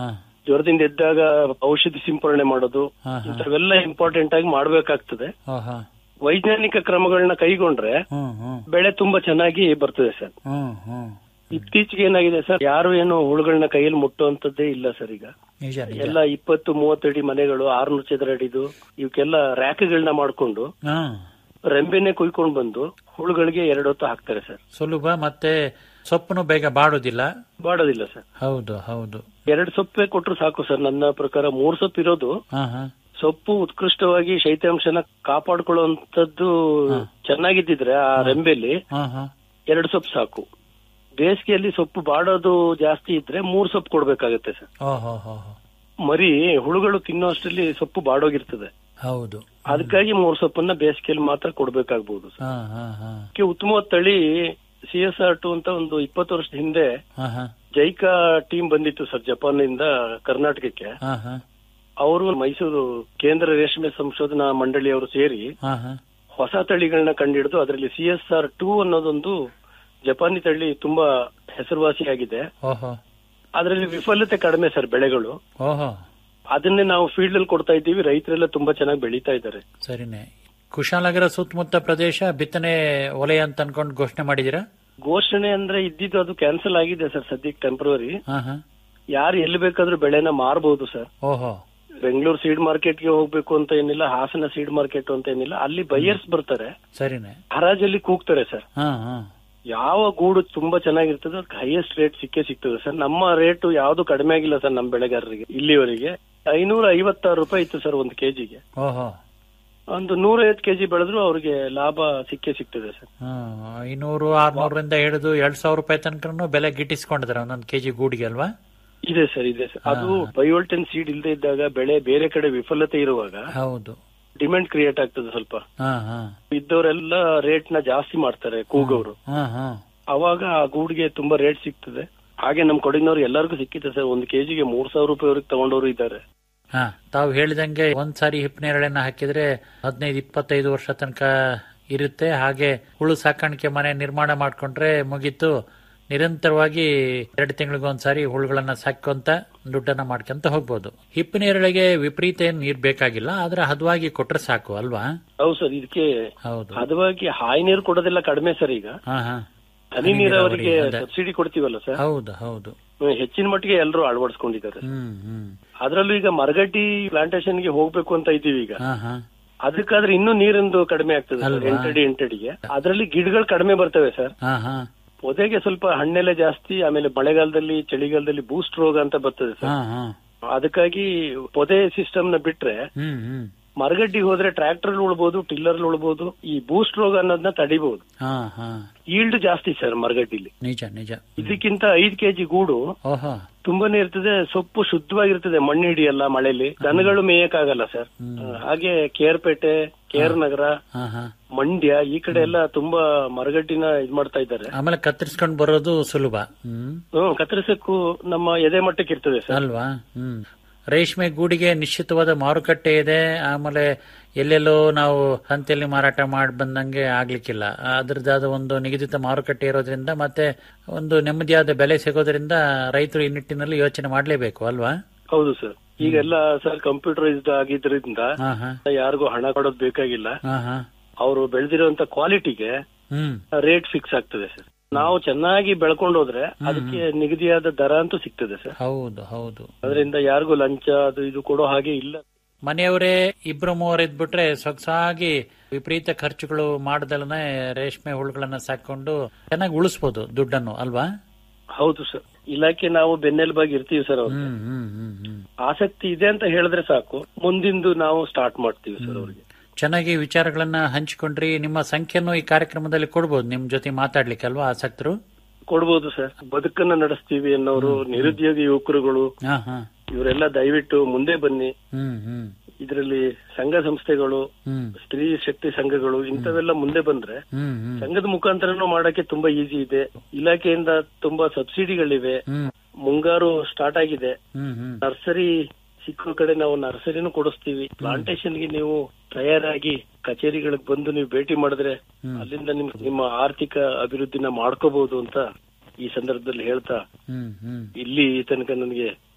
Speaker 4: ಜ್ವರದಿಂದ ಎದ್ದಾಗ ಔಷಧಿ ಸಿಂಪರಣೆ ಮಾಡೋದು
Speaker 3: ಹಾ, ಹಾ.
Speaker 4: ಇಂಥವೆಲ್ಲ ಇಂಪಾರ್ಟೆಂಟ್ ಆಗಿ ಮಾಡ್ಬೇಕಾಗ್ತದೆ
Speaker 3: ಓಹೋ
Speaker 4: ವೈಜ್ಞಾನಿಕ ಕ್ರಮಗಳನ್ನ ಕೈಗೊಂಡ್ರೆ
Speaker 3: ಹ್ಮ್ ಹ್ಮ್
Speaker 4: ಬೆಳೆ ತುಂಬಾ ಚೆನ್ನಾಗಿ ಬರ್ತದೆ ಸರ್
Speaker 3: ಹ್ಮ್ ಹ್ಮ್
Speaker 4: ಇತ್ತೀಚೆಗೆ ಏನಾಗಿದೆ ಸರ್ ಯಾರು ಏನು ಹುಳುಗಳನ್ನ ಕೈಯಲ್ಲಿ ಮುಟ್ಟುವಂತದ್ದೇ ಇಲ್ಲ ಸರ್ ಈಗ
Speaker 3: ನಿಜ ನಿಜ
Speaker 4: ಎಲ್ಲ ಇಪ್ಪತ್ತು ಮೂವತ್ತಡಿ ಮನೆಗಳು ಆರ್ನೂರು ಚದರ ಅಡಿದು ಇವಕ್ಕೆಲ್ಲ ರ್ಯಾಕ್ಗಳನ್ನ ಮಾಡ್ಕೊಂಡು
Speaker 3: ಹಾ
Speaker 4: ರೆಂಬೆನೆ ಕುಯ್ಕೊಂಡ್ ಬಂದು ಹುಳುಗಳಿಗೆ ಎರಡು ಹೊತ್ತು ಹಾಕ್ತಾರೆ ಸರ್
Speaker 3: ಸುಲಭ ಮತ್ತೆ ಸೊಪ್ಪನು ಬೇಗ ಬಾಡೋದಿಲ್ಲ
Speaker 4: ಬಾಡೋದಿಲ್ಲ ಸರ್
Speaker 3: ಹೌದು ಹೌದು
Speaker 4: ಎರಡು ಸೊಪ್ಪೆ ಕೊಟ್ರು ಸಾಕು ಸರ್ ನನ್ನ ಪ್ರಕಾರ ಮೂರ್ ಸೊಪ್ಪು ಇರೋದು
Speaker 3: ಹಾ ಹಾ
Speaker 4: ಸೊಪ್ಪು ಉತ್ಕೃಷ್ಟವಾಗಿ ಶೈತ್ಯಾಂಶನ ಕಾಪಾಡ್ಕೊಳ್ಳುವಂತದ್ದು ಚೆನ್ನಾಗಿದ್ದಿದ್ರೆ ಆ ರೆಂಬೆಲಿ
Speaker 3: ಹಾ ಹಾ
Speaker 4: ಎರಡು ಸೊಪ್ಪು ಸಾಕು ಬೇಸಿಗೆಯಲ್ಲಿ ಸೊಪ್ಪು ಬಾಡೋದು ಜಾಸ್ತಿ ಇದ್ರೆ ಮೂರ್ ಸೊಪ್ಪು ಕೊಡ್ಬೇಕಾಗತ್ತೆ ಸರ್
Speaker 3: ಓಹೋ ಹೋ ಹೋ.
Speaker 4: ಮರಿ ಹುಳುಗಳು ತಿನ್ನೋ ಅಷ್ಟರಲ್ಲಿ ಸೊಪ್ಪು ಬಾಡೋಗಿರ್ತದೆ
Speaker 3: ಹೌದು
Speaker 4: ಅದಕ್ಕಾಗಿ ಮೂರ್ ಸೊಪ್ಪನ್ನ ಬೇಸಿಗೆಯಲ್ಲಿ ಮಾತ್ರ ಕೊಡ್ಬೇಕಾಗ್ಬೋದು ಸರ್
Speaker 3: ಹಾ ಹಾ ಹಾ
Speaker 4: ಅದಕ್ಕೆ ಉತ್ತಮವಾದ ತಳಿ ಸಿ ಎಸ್ ಆರ್ ಟು ಅಂತ ಒಂದು ಇಪ್ಪತ್ತು ವರ್ಷದ ಹಿಂದೆ
Speaker 3: ಹಾ ಹಾ
Speaker 4: ಜೈಕಾ ಟೀಮ್ ಬಂದಿತ್ತು ಸರ್ ಜಪಾನ್ನಿಂದ ಕರ್ನಾಟಕಕ್ಕೆ
Speaker 3: ಹಾ ಹಾ
Speaker 4: ಅವರು ಮೈಸೂರು ಕೇಂದ್ರ ರೇಷ್ಮೆ ಸಂಶೋಧನಾ ಮಂಡಳಿಯವರು ಸೇರಿ
Speaker 3: ಹಾ ಹಾ
Speaker 4: ಹೊಸ ತಳಿಗಳನ್ನ ಕಂಡಿಡಿದು ಅದರಲ್ಲಿ ಸಿ ಎಸ್ ಆರ್ ಟೂ ಅನ್ನೋದೊಂದು ಜಪಾನಿ ತಳಿ ತುಂಬಾ ಹೆಸರುವಾಸಿಯಾಗಿದೆ
Speaker 3: ಓಹೋ
Speaker 4: ಅದರಲ್ಲಿ ವಿಫಲತೆ ಕಡಿಮೆ ಸರ್ ಬೆಳೆಗಳು
Speaker 3: ಓಹೋ
Speaker 4: ಅದನ್ನೇ ನಾವು ಫೀಲ್ಡ್ ಅಲ್ಲಿ ಕೊಡ್ತಾ ಇದ್ದೀವಿ ರೈತರೆಲ್ಲ ತುಂಬಾ ಚೆನ್ನಾಗಿ ಬೆಳೀತಾ ಇದ್ದಾರೆ
Speaker 3: ಸರಿನೇ ಕುಶಾಲನಗರ ಸುತ್ತಮುತ್ತ ಪ್ರದೇಶ ಬಿತ್ತನೆ ವಲಯ ಅಂತ ಅನ್ಕೊಂಡು ಘೋಷಣೆ ಮಾಡಿದೀರಾ
Speaker 4: ಘೋಷಣೆ ಅಂದ್ರೆ ಇದ್ದಿದ್ದು ಅದು ಕ್ಯಾನ್ಸಲ್ ಆಗಿದೆ ಸರ್ ಸದ್ಯಕ್ಕೆ ಟೆಂಪ್ರವರಿ
Speaker 3: ಹಾ ಹಾ
Speaker 4: ಯಾರು ಎಲ್ಲಿ ಬೇಕಾದ್ರೂ ಬೆಳೆನ ಮಾರಬಹುದು ಸರ್
Speaker 3: ಓಹೋ
Speaker 4: ಬೆಂಗಳೂರು ಸೀಡ್ ಮಾರ್ಕೆಟ್ಗೆ ಹೋಗ್ಬೇಕು ಅಂತ ಏನಿಲ್ಲ ಹಾಸನ ಸೀಡ್ ಮಾರ್ಕೆಟ್ ಅಂತ ಏನಿಲ್ಲ ಅಲ್ಲಿ ಬೈಯರ್ಸ್ ಬರ್ತಾರೆ
Speaker 3: ಸರಿನೇ
Speaker 4: ಹರಾಜಲ್ಲಿ ಕೂಗ್ತಾರೆ ಸರ್
Speaker 3: ಹಾ ಹಾ
Speaker 4: ಯಾವ ಗೂಡು ತುಂಬಾ ಚೆನ್ನಾಗಿರ್ತದೆ ಅದಕ್ಕೆ ಹೈಯೆಸ್ಟ್ ರೇಟ್ ಸಿಕ್ಕೇ ಸಿಗ್ತದೆ ಸರ್ ನಮ್ಮ ರೇಟ್ ಯಾವ್ದು ಕಡಿಮೆ ಆಗಿಲ್ಲ ಸರ್ ನಮ್ಮ ಬೆಳೆಗಾರರಿಗೆ ಇಲ್ಲಿವರೆಗೆ ಐನೂರ ಐವತ್ತಾರು ರೂಪಾಯಿ ಇತ್ತು ಸರ್ ಒಂದು ಕೆಜಿಗೆ
Speaker 3: ಓಹೋ
Speaker 4: ಒಂದು ನೂರೈವತ್ತು ಕೆಜಿ ಬೆಳೆದ್ರು ಅವ್ರಿಗೆ ಲಾಭ ಸಿಕ್ಕೇ ಸಿಗ್ತದೆ ಸರ್
Speaker 3: ಹ್ಮ್ ಐನೂರು ಆರ್ನೂರರಿಂದ ಹಿಡಿದು ಎರಡ್ ಸಾವಿರ ರೂಪಾಯಿ ತನಕ ಬೆಲೆ ಗಿಟ್ಟಿಸ್ಕೊಂಡಿದ್ದಾರೆ ಒಂದೊಂದು ಕೆಜಿ ಗೂಡಿಗೆ ಅಲ್ವಾ
Speaker 4: ಇದೆ ಸರ್ ಇದೆ ಸರ್ ಅದು ಬಯೋಲ್ಟೆನ್ ಸೀಡ್ ಇಲ್ಲದೆ ಇದ್ದಾಗ ಬೆಳೆ ಬೇರೆ ಕಡೆ ವಿಫಲತೆ ಇರುವಾಗ
Speaker 3: ಹೌದು
Speaker 4: ಡಿಮ್ಯಾಂಡ್ ಕ್ರಿಯೇಟ್ ಆಗ್ತದೆ ಸ್ವಲ್ಪ
Speaker 3: ಹಾ ಹಾ
Speaker 4: ಇದ್ದವರೆಲ್ಲ ರೇಟ್ ನ ಜಾಸ್ತಿ ಮಾಡ್ತಾರೆ ಕೂಗವರು
Speaker 3: ಹಾ ಹಾ
Speaker 4: ಅವಾಗ ಆ ಗೂಡ್ಗೆ ತುಂಬಾ ರೇಟ್ ಸಿಗ್ತದೆ ಹಾಗೆ ನಮ್ ಕೊಡಗಿನವ್ರು ಎಲ್ಲರಿಗೂ ಸಿಕ್ಕಿದೆ ಸರ್ ಒಂದು ಕೆಜಿಗೆ ಮೂರ್ ಸಾವಿರ ರೂಪಾಯಿವರೆಗೆ ತಗೊಂಡವರು ಇದ್ದಾರೆ
Speaker 3: ಹಾ ತಾವು ಹೇಳಿದಂಗೆ ಒಂದ್ ಸಾರಿ ಹಿಪ್ಪನೇರಳೆನ ಹಾಕಿದ್ರೆ ಹದಿನೈದು ಇಪ್ಪತ್ತೈದು ವರ್ಷ ತನಕ ಇರುತ್ತೆ ಹಾಗೆ ಹುಳು ಸಾಕಾಣಿಕೆ ಮನೆ ನಿರ್ಮಾಣ ಮಾಡ್ಕೊಂಡ್ರೆ ಮುಗೀತು ನಿರಂತರವಾಗಿ ಎರಡು ತಿಂಗಳಿಗೆ ಒಂದ್ಸಾರಿ ಹುಳುಗಳನ್ನ ಸಾಕೊಂತ ದುಡ್ಡನ್ನ ಮಾಡ್ಕೊಂತ ಹೋಗ್ಬೋದು ಹಿಪ್ಪನೇರಳೆಗೆ ವಿಪರೀತ ಏನ್ ನೀರ್ ಬೇಕಾಗಿಲ್ಲ ಆದ್ರೆ ಹದವಾಗಿ ಕೊಟ್ರೆ ಸಾಕು ಅಲ್ವಾ
Speaker 4: ಹೌದು ಸರ್ ಇದಕ್ಕೆ
Speaker 3: ಹೌದು
Speaker 4: ಹದವಾಗಿ ಹಾಯಿ ನೀರು ಕೊಡೋದೆಲ್ಲ ಕಡಿಮೆ ಸರ್ ಈಗ
Speaker 3: ಹಾ ಹಾ
Speaker 4: ಹನಿ ನೀರಾವರಿಗೆ
Speaker 3: ಅದೇ.
Speaker 4: ಸಬ್ಸಿಡಿ ಕೊಡ್ತೀವಲ್ಲ ಸರ್
Speaker 3: ಹೌದು ಹೌದು
Speaker 4: ಹ್ಮ್, ಹೆಚ್ಚಿನ ಮಟ್ಟಿಗೆ ಎಲ್ಲರೂ ಅಳವಡಿಸ್ಕೊಂಡಿದ್ದಾರೆ
Speaker 3: ಹ್ಮ್ ಹ್ಮ್
Speaker 4: ಅದ್ರಲ್ಲೂ ಈಗ ಮರಗಟ್ಟಿ ಪ್ಲಾಂಟೇಶನ್ ಗೆ ಹೋಗ್ಬೇಕು ಅಂತ ಇದ್ದೀವಿ ಈಗ
Speaker 3: ಹಾ ಹಾ
Speaker 4: ಅದಕ್ಕಾದ್ರೆ ಇನ್ನೂ ನೀರಿಂದು ಕಡಿಮೆ ಆಗ್ತದೆ ಸರ್
Speaker 3: ಅಲ್ವಾ?
Speaker 4: ಎಂಟಡಿ ಎಂಟಡಿಗೆ ಅದರಲ್ಲಿ ಗಿಡಗಳು ಕಡಿಮೆ ಬರ್ತವೆ ಸರ್
Speaker 3: ಹಾ ಹಾ
Speaker 4: ಪೊದೆಗೆ ಸ್ವಲ್ಪ ಹಣ್ಣೆಲೆ ಜಾಸ್ತಿ ಆಮೇಲೆ ಮಳೆಗಾಲದಲ್ಲಿ ಚಳಿಗಾಲದಲ್ಲಿ ಬೂಸ್ಟ್ ರೋಗ ಅಂತ ಬರ್ತದೆ ಸರ್
Speaker 3: ಹಾ ಹಾ
Speaker 4: ಅದಕ್ಕಾಗಿ ಪೊದೆ ಸಿಸ್ಟಮ್ ನ ಬಿಟ್ರೆ
Speaker 3: ಹ್ಮ್ ಹ್ಮ್
Speaker 4: ಮರಗಡ್ಡಿ ಹೋದ್ರೆ ಟ್ರ್ಯಾಕ್ಟರ್ ಉಳ್ಬೋದು ಟಿಲ್ಲರ್ ಉಳ್ಬೋದು ಈ ಬೂಸ್ಟ್ ರೋಗ ಅನ್ನೋದನ್ನ ತಡಿಬಹುದು
Speaker 3: ಹಾ ಹಾ
Speaker 4: ಈಲ್ಡ್ ಜಾಸ್ತಿ ಸರ್ ಮರಗಡ್ಡಿಲಿ
Speaker 3: ನಿಜ ನಿಜ
Speaker 4: ಇದಕ್ಕಿಂತ ಐದ್ ಕೆಜಿ ಗೂಡು
Speaker 3: ಓಹೋ
Speaker 4: ತುಂಬಾನೇ ಇರ್ತದೆ ಸೊಪ್ಪು ಶುದ್ಧವಾಗಿರ್ತದೆ ಮಣ್ಣು ಹಿಡಿಯಲ್ಲ ಮಳೆಲಿ ದನಗಳು ಮೇಯಕ್ಕಾಗಲ್ಲ ಸರ್ ಹಾಗೆ ಕೇರ್ಪೇಟೆ ಕೇರ್ ನಗರ
Speaker 3: ಹಾ ಹಾ
Speaker 4: ಮಂಡ್ಯ ಈ ಕಡೆ ಎಲ್ಲ ತುಂಬಾ ಮರಗಡ್ಡಿನ ಇದ್ ಮಾಡ್ತಾ ಇದ್ದಾರೆ
Speaker 3: ಆಮೇಲೆ ಕತ್ತರಿಸ್ಕೊಂಡು ಬರೋದು ಸುಲಭ ಹ್ಮ್
Speaker 4: ಹ್ಮ್ ಕತ್ತರಿಸಕ್ಕೂ ನಮ್ಮ ಎದೆ ಮಟ್ಟಕ್ಕೆ ಇರ್ತದೆ ಸರ್
Speaker 3: ಅಲ್ವಾ ಹ್ಮ್ ರೇಷ್ಮೆ ಗೂಡಿಗೆ ನಿಶ್ಚಿತವಾದ ಮಾರುಕಟ್ಟೆ ಇದೆ ಆಮೇಲೆ ಎಲ್ಲೆಲ್ಲೋ ನಾವು ಹಂತಲ್ಲಿ ಮಾರಾಟ ಮಾಡಿ ಬಂದಂಗೆ ಆಗ್ಲಿಕ್ಕಿಲ್ಲ ಅದ್ರದ್ದಾದ ಒಂದು ನಿಗದಿತ ಮಾರುಕಟ್ಟೆ ಇರೋದ್ರಿಂದ ಮತ್ತೆ ಒಂದು ನೆಮ್ಮದಿಯಾದ ಬೆಲೆ ಸಿಗೋದ್ರಿಂದ ರೈತರು ಈ ನಿಟ್ಟಿನಲ್ಲಿ ಯೋಚನೆ ಮಾಡಲೇಬೇಕು ಅಲ್ವಾ
Speaker 4: ಹೌದು ಸರ್ ಈಗೆಲ್ಲ ಸರ್ ಕಂಪ್ಯೂಟರೈಸ್ಡ್ ಆಗಿದ್ರಿಂದ
Speaker 3: ಹಾ ಹಾ
Speaker 4: ಯಾರಿಗೂ ಹಣ ಕೊಡೋದು ಬೇಕಾಗಿಲ್ಲ
Speaker 3: ಹಾ ಹಾ
Speaker 4: ಅವರು ಬೆಳೆದಿರುವಂತ ಕ್ವಾಲಿಟಿಗೆ
Speaker 3: ಹ್ಮ್
Speaker 4: ರೇಟ್ ಫಿಕ್ಸ್ ಆಗ್ತದೆ ಸರ್ ನಾವು ಚೆನ್ನಾಗಿ ಬೆಳ್ಕೊಂಡು ಹೋದ್ರೆ ಅದಕ್ಕೆ ನಿಗದಿಯಾದ ದರ ಅಂತೂ ಸಿಗ್ತದೆ ಸರ್
Speaker 3: ಹೌದು ಹೌದು
Speaker 4: ಅದರಿಂದ ಯಾರಿಗೂ ಲಂಚ ಅದು ಇದು ಕೊಡೋ ಹಾಗೆ ಇಲ್ಲ
Speaker 3: ಮನೆಯವರೇ ಇಬ್ರು ಮೂವರು ಇದ್ಬಿಟ್ರೆ ಸೊಗಸಾಗಿ ವಿಪರೀತ ಖರ್ಚುಗಳು ಮಾಡದಲ್ಲನೆ ರೇಷ್ಮೆ ಹುಳುಗಳನ್ನ ಸಾಕೊಂಡು ಚೆನ್ನಾಗಿ ಉಳಿಸ್ಬೋದು ದುಡ್ಡನ್ನು ಅಲ್ವಾ
Speaker 4: ಹೌದು ಸರ್ ಇಲಾಖೆ ನಾವು ಬೆನ್ನೆಲುಬಾಗಿ ಇರ್ತೀವಿ ಸರ್ ಅವ್ರಿಗೆ
Speaker 3: ಹ್ಮ್ ಹ್ಮ್ ಹ್ಮ್ ಹ್ಮ್
Speaker 4: ಆಸಕ್ತಿ ಇದೆ ಅಂತ ಹೇಳಿದ್ರೆ ಸಾಕು ಮುಂದಿಂದು ನಾವು ಸ್ಟಾರ್ಟ್ ಮಾಡ್ತೀವಿ ಸರ್ ಅವ್ರಿಗೆ
Speaker 3: ಚೆನ್ನಾಗಿ ವಿಚಾರಗಳನ್ನ ಹಂಚಿಕೊಂಡ್ರಿ ನಿಮ್ಮ ಸಂಖ್ಯೆಯನ್ನು ಈ ಕಾರ್ಯಕ್ರಮದಲ್ಲಿ ಕೊಡ್ಬೋದು ನಿಮ್ ಜೊತೆ ಮಾತಾಡ್ಲಿಕ್ಕೆ ಅಲ್ವಾ ಆಸಕ್ತರು
Speaker 4: ಕೊಡ್ಬೋದು ಸರ್ ಬದುಕನ್ನ ನಡೆಸ್ತೀವಿ ಅನ್ನೋರು ನಿರುದ್ಯೋಗಿ ಯುವಕರುಗಳು
Speaker 3: ಹಾ ಹಾ
Speaker 4: ಇವರೆಲ್ಲ ದಯವಿಟ್ಟು ಮುಂದೆ ಬನ್ನಿ
Speaker 3: ಹ್ಮ್ ಹ್ಮ್
Speaker 4: ಇದರಲ್ಲಿ ಸಂಘ ಸಂಸ್ಥೆಗಳು
Speaker 3: ಹ್ಮ್
Speaker 4: ಸ್ತ್ರೀ ಶಕ್ತಿ ಸಂಘಗಳು ಇಂಥವೆಲ್ಲ ಮುಂದೆ ಬಂದ್ರೆ
Speaker 3: ಹ್ಮ್ ಹ್ಮ್
Speaker 4: ಸಂಘದ ಮುಖಾಂತರನೂ ಮಾಡಕ್ಕೆ ತುಂಬಾ ಈಸಿ ಇದೆ ಇಲಾಖೆಯಿಂದ ತುಂಬಾ ಸಬ್ಸಿಡಿಗಳಿವೆ
Speaker 3: ಹ್ಮ್
Speaker 4: ಮುಂಗಾರು ಸ್ಟಾರ್ಟ್ ಆಗಿದೆ
Speaker 3: ಹ್ಮ್ ಹ್ಮ್
Speaker 4: ನರ್ಸರಿ ಸಿಕ್ಕೋ ಕಡೆ ನಾವು ನರ್ಸರಿನೂ ಕೊಡಿಸ್ತೀವಿ ಪ್ಲಾಂಟೇಶನ್ ಗೆ ನೀವು ತಯಾರಾಗಿ ಕಚೇರಿಗಳಿಗೆ ಬಂದು ನೀವು ಭೇಟಿ ಮಾಡಿದ್ರೆ ಅಲ್ಲಿಂದ ನಿಮ್ ನಿಮ್ಮ ಆರ್ಥಿಕ ಅಭಿವೃದ್ಧಿನ ಮಾಡ್ಕೋಬಹುದು ಅಂತ ಈ ಸಂದರ್ಭದಲ್ಲಿ ಹೇಳ್ತಾ
Speaker 3: ಹ್ಮ್ ಹ್ಮ್
Speaker 4: ಇಲ್ಲಿ ತನಕ ನನಗೆ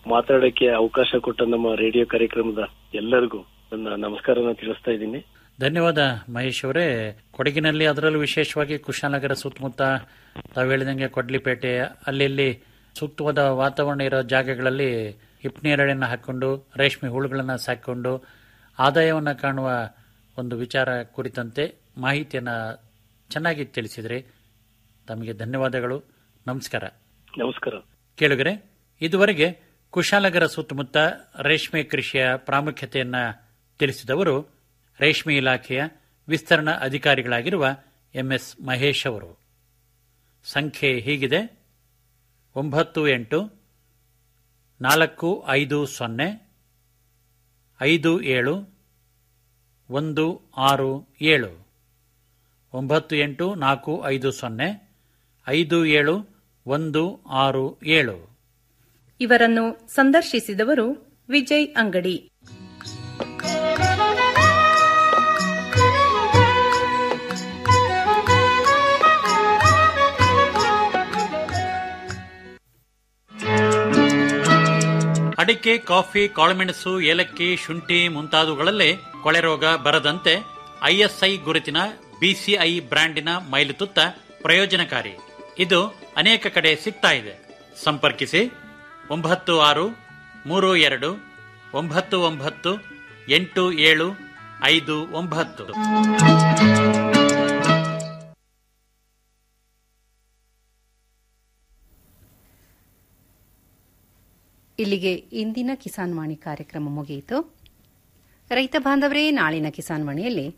Speaker 4: ಮಾತಾಡಕ್ಕೆ ಅವಕಾಶ ಕೊಟ್ಟ ನಮ್ಮ ರೇಡಿಯೋ ಕಾರ್ಯಕ್ರಮದ ಎಲ್ಲರಿಗೂ ನನ್ನ ನಮಸ್ಕಾರನ ತಿಳಿಸ್ತಾ ಇದ್ದೀನಿ
Speaker 3: ಧನ್ಯವಾದ ಮಹೇಶ್ ಅವರೇ ಕೊಡಗಿನಲ್ಲಿ ಅದರಲ್ಲೂ ವಿಶೇಷವಾಗಿ ಕುಶಾಲನಗರ ಸುತ್ತಮುತ್ತ ತಾವು ಹೇಳಿದಂಗೆ ಕೊಡ್ಲಿಪೇಟೆ ಅಲ್ಲಿ ಸೂಕ್ತವಾದ ವಾತಾವರಣ ಇರೋ ಜಾಗಗಳಲ್ಲಿ ಹಿಪ್ನೇರಳೆಯನ್ನು ಹಾಕೊಂಡು ರೇಷ್ಮೆ ಹುಳುಗಳನ್ನು ಸಾಕೊಂಡು ಆದಾಯವನ್ನು ಕಾಣುವ ಒಂದು ವಿಚಾರ ಕುರಿತಂತೆ ಮಾಹಿತಿಯನ್ನು ಚೆನ್ನಾಗಿ ತಿಳಿಸಿದ್ರಿ ತಮಗೆ ಧನ್ಯವಾದಗಳು ನಮಸ್ಕಾರ
Speaker 4: ನಮಸ್ಕಾರ
Speaker 3: ಕೇಳುಗರೆ ಇದುವರೆಗೆ ಕುಶಾಲನಗರ ಸುತ್ತಮುತ್ತ ರೇಷ್ಮೆ ಕೃಷಿಯ ಪ್ರಾಮುಖ್ಯತೆಯನ್ನ ತಿಳಿಸಿದವರು ರೇಷ್ಮೆ ಇಲಾಖೆಯ ವಿಸ್ತರಣಾ ಅಧಿಕಾರಿಗಳಾಗಿರುವ ಎಂಎಸ್ ಮಹೇಶ್ ಅವರು ಸಂಖ್ಯೆ ಹೀಗಿದೆ ಒಂಬತ್ತು ಎಂಟು ನಾಲ್ಕು ಐದು ಸೊನ್ನೆ ಐದು ಏಳು ಒಂದು ಆರು ಏಳು ಒಂಬತ್ತು ಎಂಟು ನಾಲ್ಕು ಐದು ಸೊನ್ನೆ ಐದು ಏಳು ಒಂದು ಆರು ಏಳು
Speaker 5: ಇವರನ್ನು ಸಂದರ್ಶಿಸಿದವರು ವಿಜಯ್ ಅಂಗಡಿ
Speaker 3: ಅಡಿಕೆ ಕಾಫಿ ಕಾಳುಮೆಣಸು ಏಲಕ್ಕಿ ಶುಂಠಿ ಮುಂತಾದವುಗಳಲ್ಲೇ ಕೊಳೆ ರೋಗ ಬರದಂತೆ ಐಎಸ್ಐ ಗುರುತಿನ ಬಿಸಿಐ ಬ್ರ್ಯಾಂಡಿನ ಮೈಲುತುತ್ತ ಪ್ರಯೋಜನಕಾರಿ ಇದು ಅನೇಕ ಕಡೆ ಸಿಗ್ತಾ ಇದೆ ಸಂಪರ್ಕಿಸಿ ಒಂಬತ್ತು ಆರು ಮೂರು ಎರಡು ಒಂಬತ್ತು ಒಂಬತ್ತು ಎಂಟು ಏಳು ಐದು ಒಂಬತ್ತು
Speaker 1: ಇಲ್ಲಿಗೆ ಇಂದಿನ ಕಿಸಾನ್ ವಾಣಿ ಕಾರ್ಯಕ್ರಮ ಮುಗಿಯಿತು ರೈತ ಬಾಂಧವರೇ ನಾಳಿನ ಕಿಸಾನ್ ವಾಣಿಯಲ್ಲಿ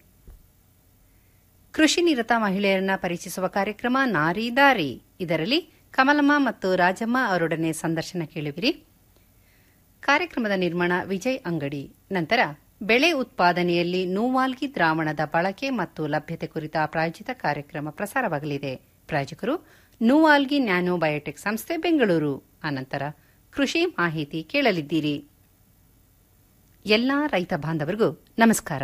Speaker 1: ಕೃಷಿ ನಿರತ ಮಹಿಳೆಯರನ್ನ ಪರಿಚಯಿಸುವ ಕಾರ್ಯಕ್ರಮ ನಾರಿ ದಾರಿ ಇದರಲ್ಲಿ ಕಮಲಮ್ಮ ಮತ್ತು ರಾಜಮ್ಮ ಅವರೊಡನೆ ಸಂದರ್ಶನ ಕೇಳುವಿರಿ ಕಾರ್ಯಕ್ರಮದ ನಿರ್ಮಾಣ ವಿಜಯ್ ಅಂಗಡಿ ನಂತರ ಬೆಳೆ ಉತ್ಪಾದನೆಯಲ್ಲಿ ನೂವಾಲ್ಗಿ ದ್ರಾವಣದ ಬಳಕೆ ಮತ್ತು ಲಭ್ಯತೆ ಕುರಿತ ಪ್ರಾಯೋಜಿತ ಕಾರ್ಯಕ್ರಮ ಪ್ರಸಾರವಾಗಲಿದೆ ಪ್ರಾಯೋಜಕರು ನೂವಾಲ್ಗಿ ನ್ಯಾನೋ ಬಯೋಟೆಕ್ ಸಂಸ್ಥೆ ಬೆಂಗಳೂರು ಅನಂತರ ಕೃಷಿ ಮಾಹಿತಿ ಕೇಳಲಿದ್ದೀರಿ ಎಲ್ಲಾ ರೈತ ಬಾಂಧವರಿಗೂ ನಮಸ್ಕಾರ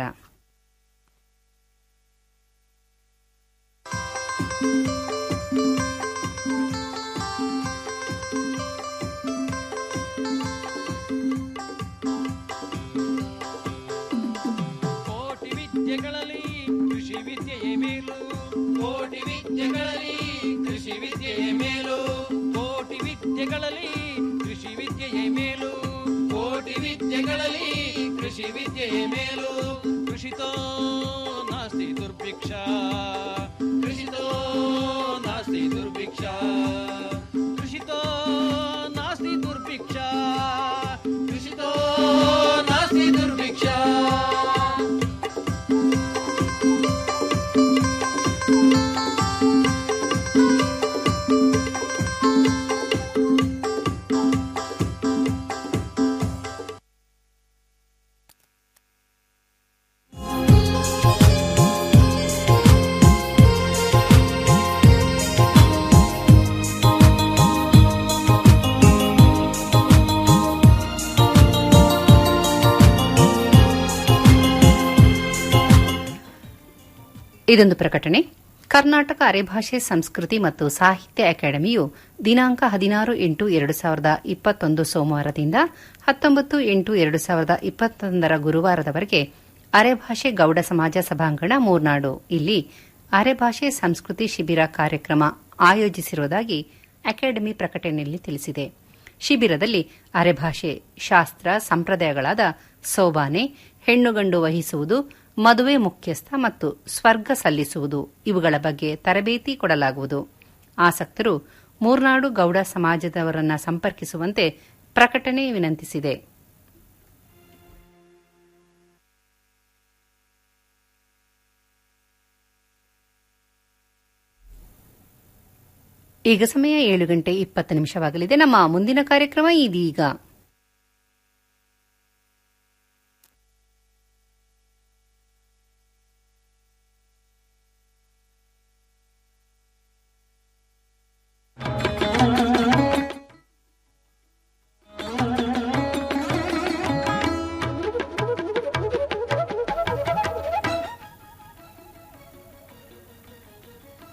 Speaker 2: ಕೋಟಿ ವಿದ್ಯೆಗಳಲ್ಲಿ ಕೃಷಿ ವಿದ್ಯೆಯೇ ಮೇಲು ಕೋಟಿ ವಿದ್ಯೆಗಳಲ್ಲಿ ಕೃಷಿ ವಿದ್ಯೆಯೇ ಮೇಲು ಕೋಟಿ ವಿದ್ಯೆಗಳಲ್ಲಿ ಕೃಷಿ ವಿದ್ಯೆಯೇ ಮೇಲು ಕೋಟಿ ವಿದ್ಯೆಗಳಲ್ಲಿ ಕೃಷಿ ವಿದ್ಯೆಯೇ ಮೇಲು ಕೃಷಿತೋ ನಾಸ್ತಿ ದುರ್ಭಿಕ್ಷ ಕೃಷಿತೋ ನಾಸ್ತಿ ದುರ್ಭಿಕ್ಷ ಕೃಷಿತೋ ನಾಸ್ತಿ ದುರ್ಭಿಕ್ಷ ಕೃಷಿತೋ ನಾಸ್ತಿ ದುರ್ಭಿಕ್ಷ
Speaker 1: ಇದೊಂದು ಪ್ರಕಟಣೆ ಕರ್ನಾಟಕ ಅರೆಭಾಷೆ ಸಂಸ್ಕೃತಿ ಮತ್ತು ಸಾಹಿತ್ಯ ಅಕಾಡೆಮಿಯು ದಿನಾಂಕ ಹದಿನಾರು ಎಂಟು ಎರಡು ಸಾವಿರದ ಇಪ್ಪತ್ತೊಂದು ಸೋಮವಾರದಿಂದ ಹತ್ತೊಂಬತ್ತು ಎಂಟು ಎರಡು ಸಾವಿರದ ಇಪ್ಪತ್ತೊಂದರ ಗುರುವಾರದವರೆಗೆ ಅರೆಭಾಷೆ ಗೌಡ ಸಮಾಜ ಸಭಾಂಗಣ ಮೂರ್ನಾಡು ಇಲ್ಲಿ ಅರೆಭಾಷೆ ಸಂಸ್ಕೃತಿ ಶಿಬಿರ ಕಾರ್ಯಕ್ರಮ ಆಯೋಜಿಸಿರುವುದಾಗಿ ಅಕಾಡೆಮಿ ಪ್ರಕಟಣೆಯಲ್ಲಿ ತಿಳಿಸಿದೆ ಶಿಬಿರದಲ್ಲಿ ಅರೆಭಾಷೆ ಶಾಸ್ತ್ರ ಸಂಪ್ರದಾಯಗಳಾದ ಸೋಬಾನೆ ಹೆಣ್ಣುಗಂಡು ವಹಿಸುವುದು ಮದುವೆ ಮುಖ್ಯಸ್ಥ ಮತ್ತು ಸ್ವರ್ಗ ಸಲ್ಲಿಸುವುದು ಇವುಗಳ ಬಗ್ಗೆ ತರಬೇತಿ ಕೊಡಲಾಗುವುದು ಆಸಕ್ತರು ಮೂರ್ನಾಡು ಗೌಡ ಸಮಾಜದವರನ್ನ ಸಂಪರ್ಕಿಸುವಂತೆ ಪ್ರಕಟಣೆ ವಿನಂತಿಸಿದೆ ಈಗ ಸಮಯ ಏಳು ಗಂಟೆ ಇಪ್ಪತ್ತು ನಿಮಿಷವಾಗಲಿದೆ ನಮ್ಮ ಮುಂದಿನ ಕಾರ್ಯಕ್ರಮ ಇದೀಗ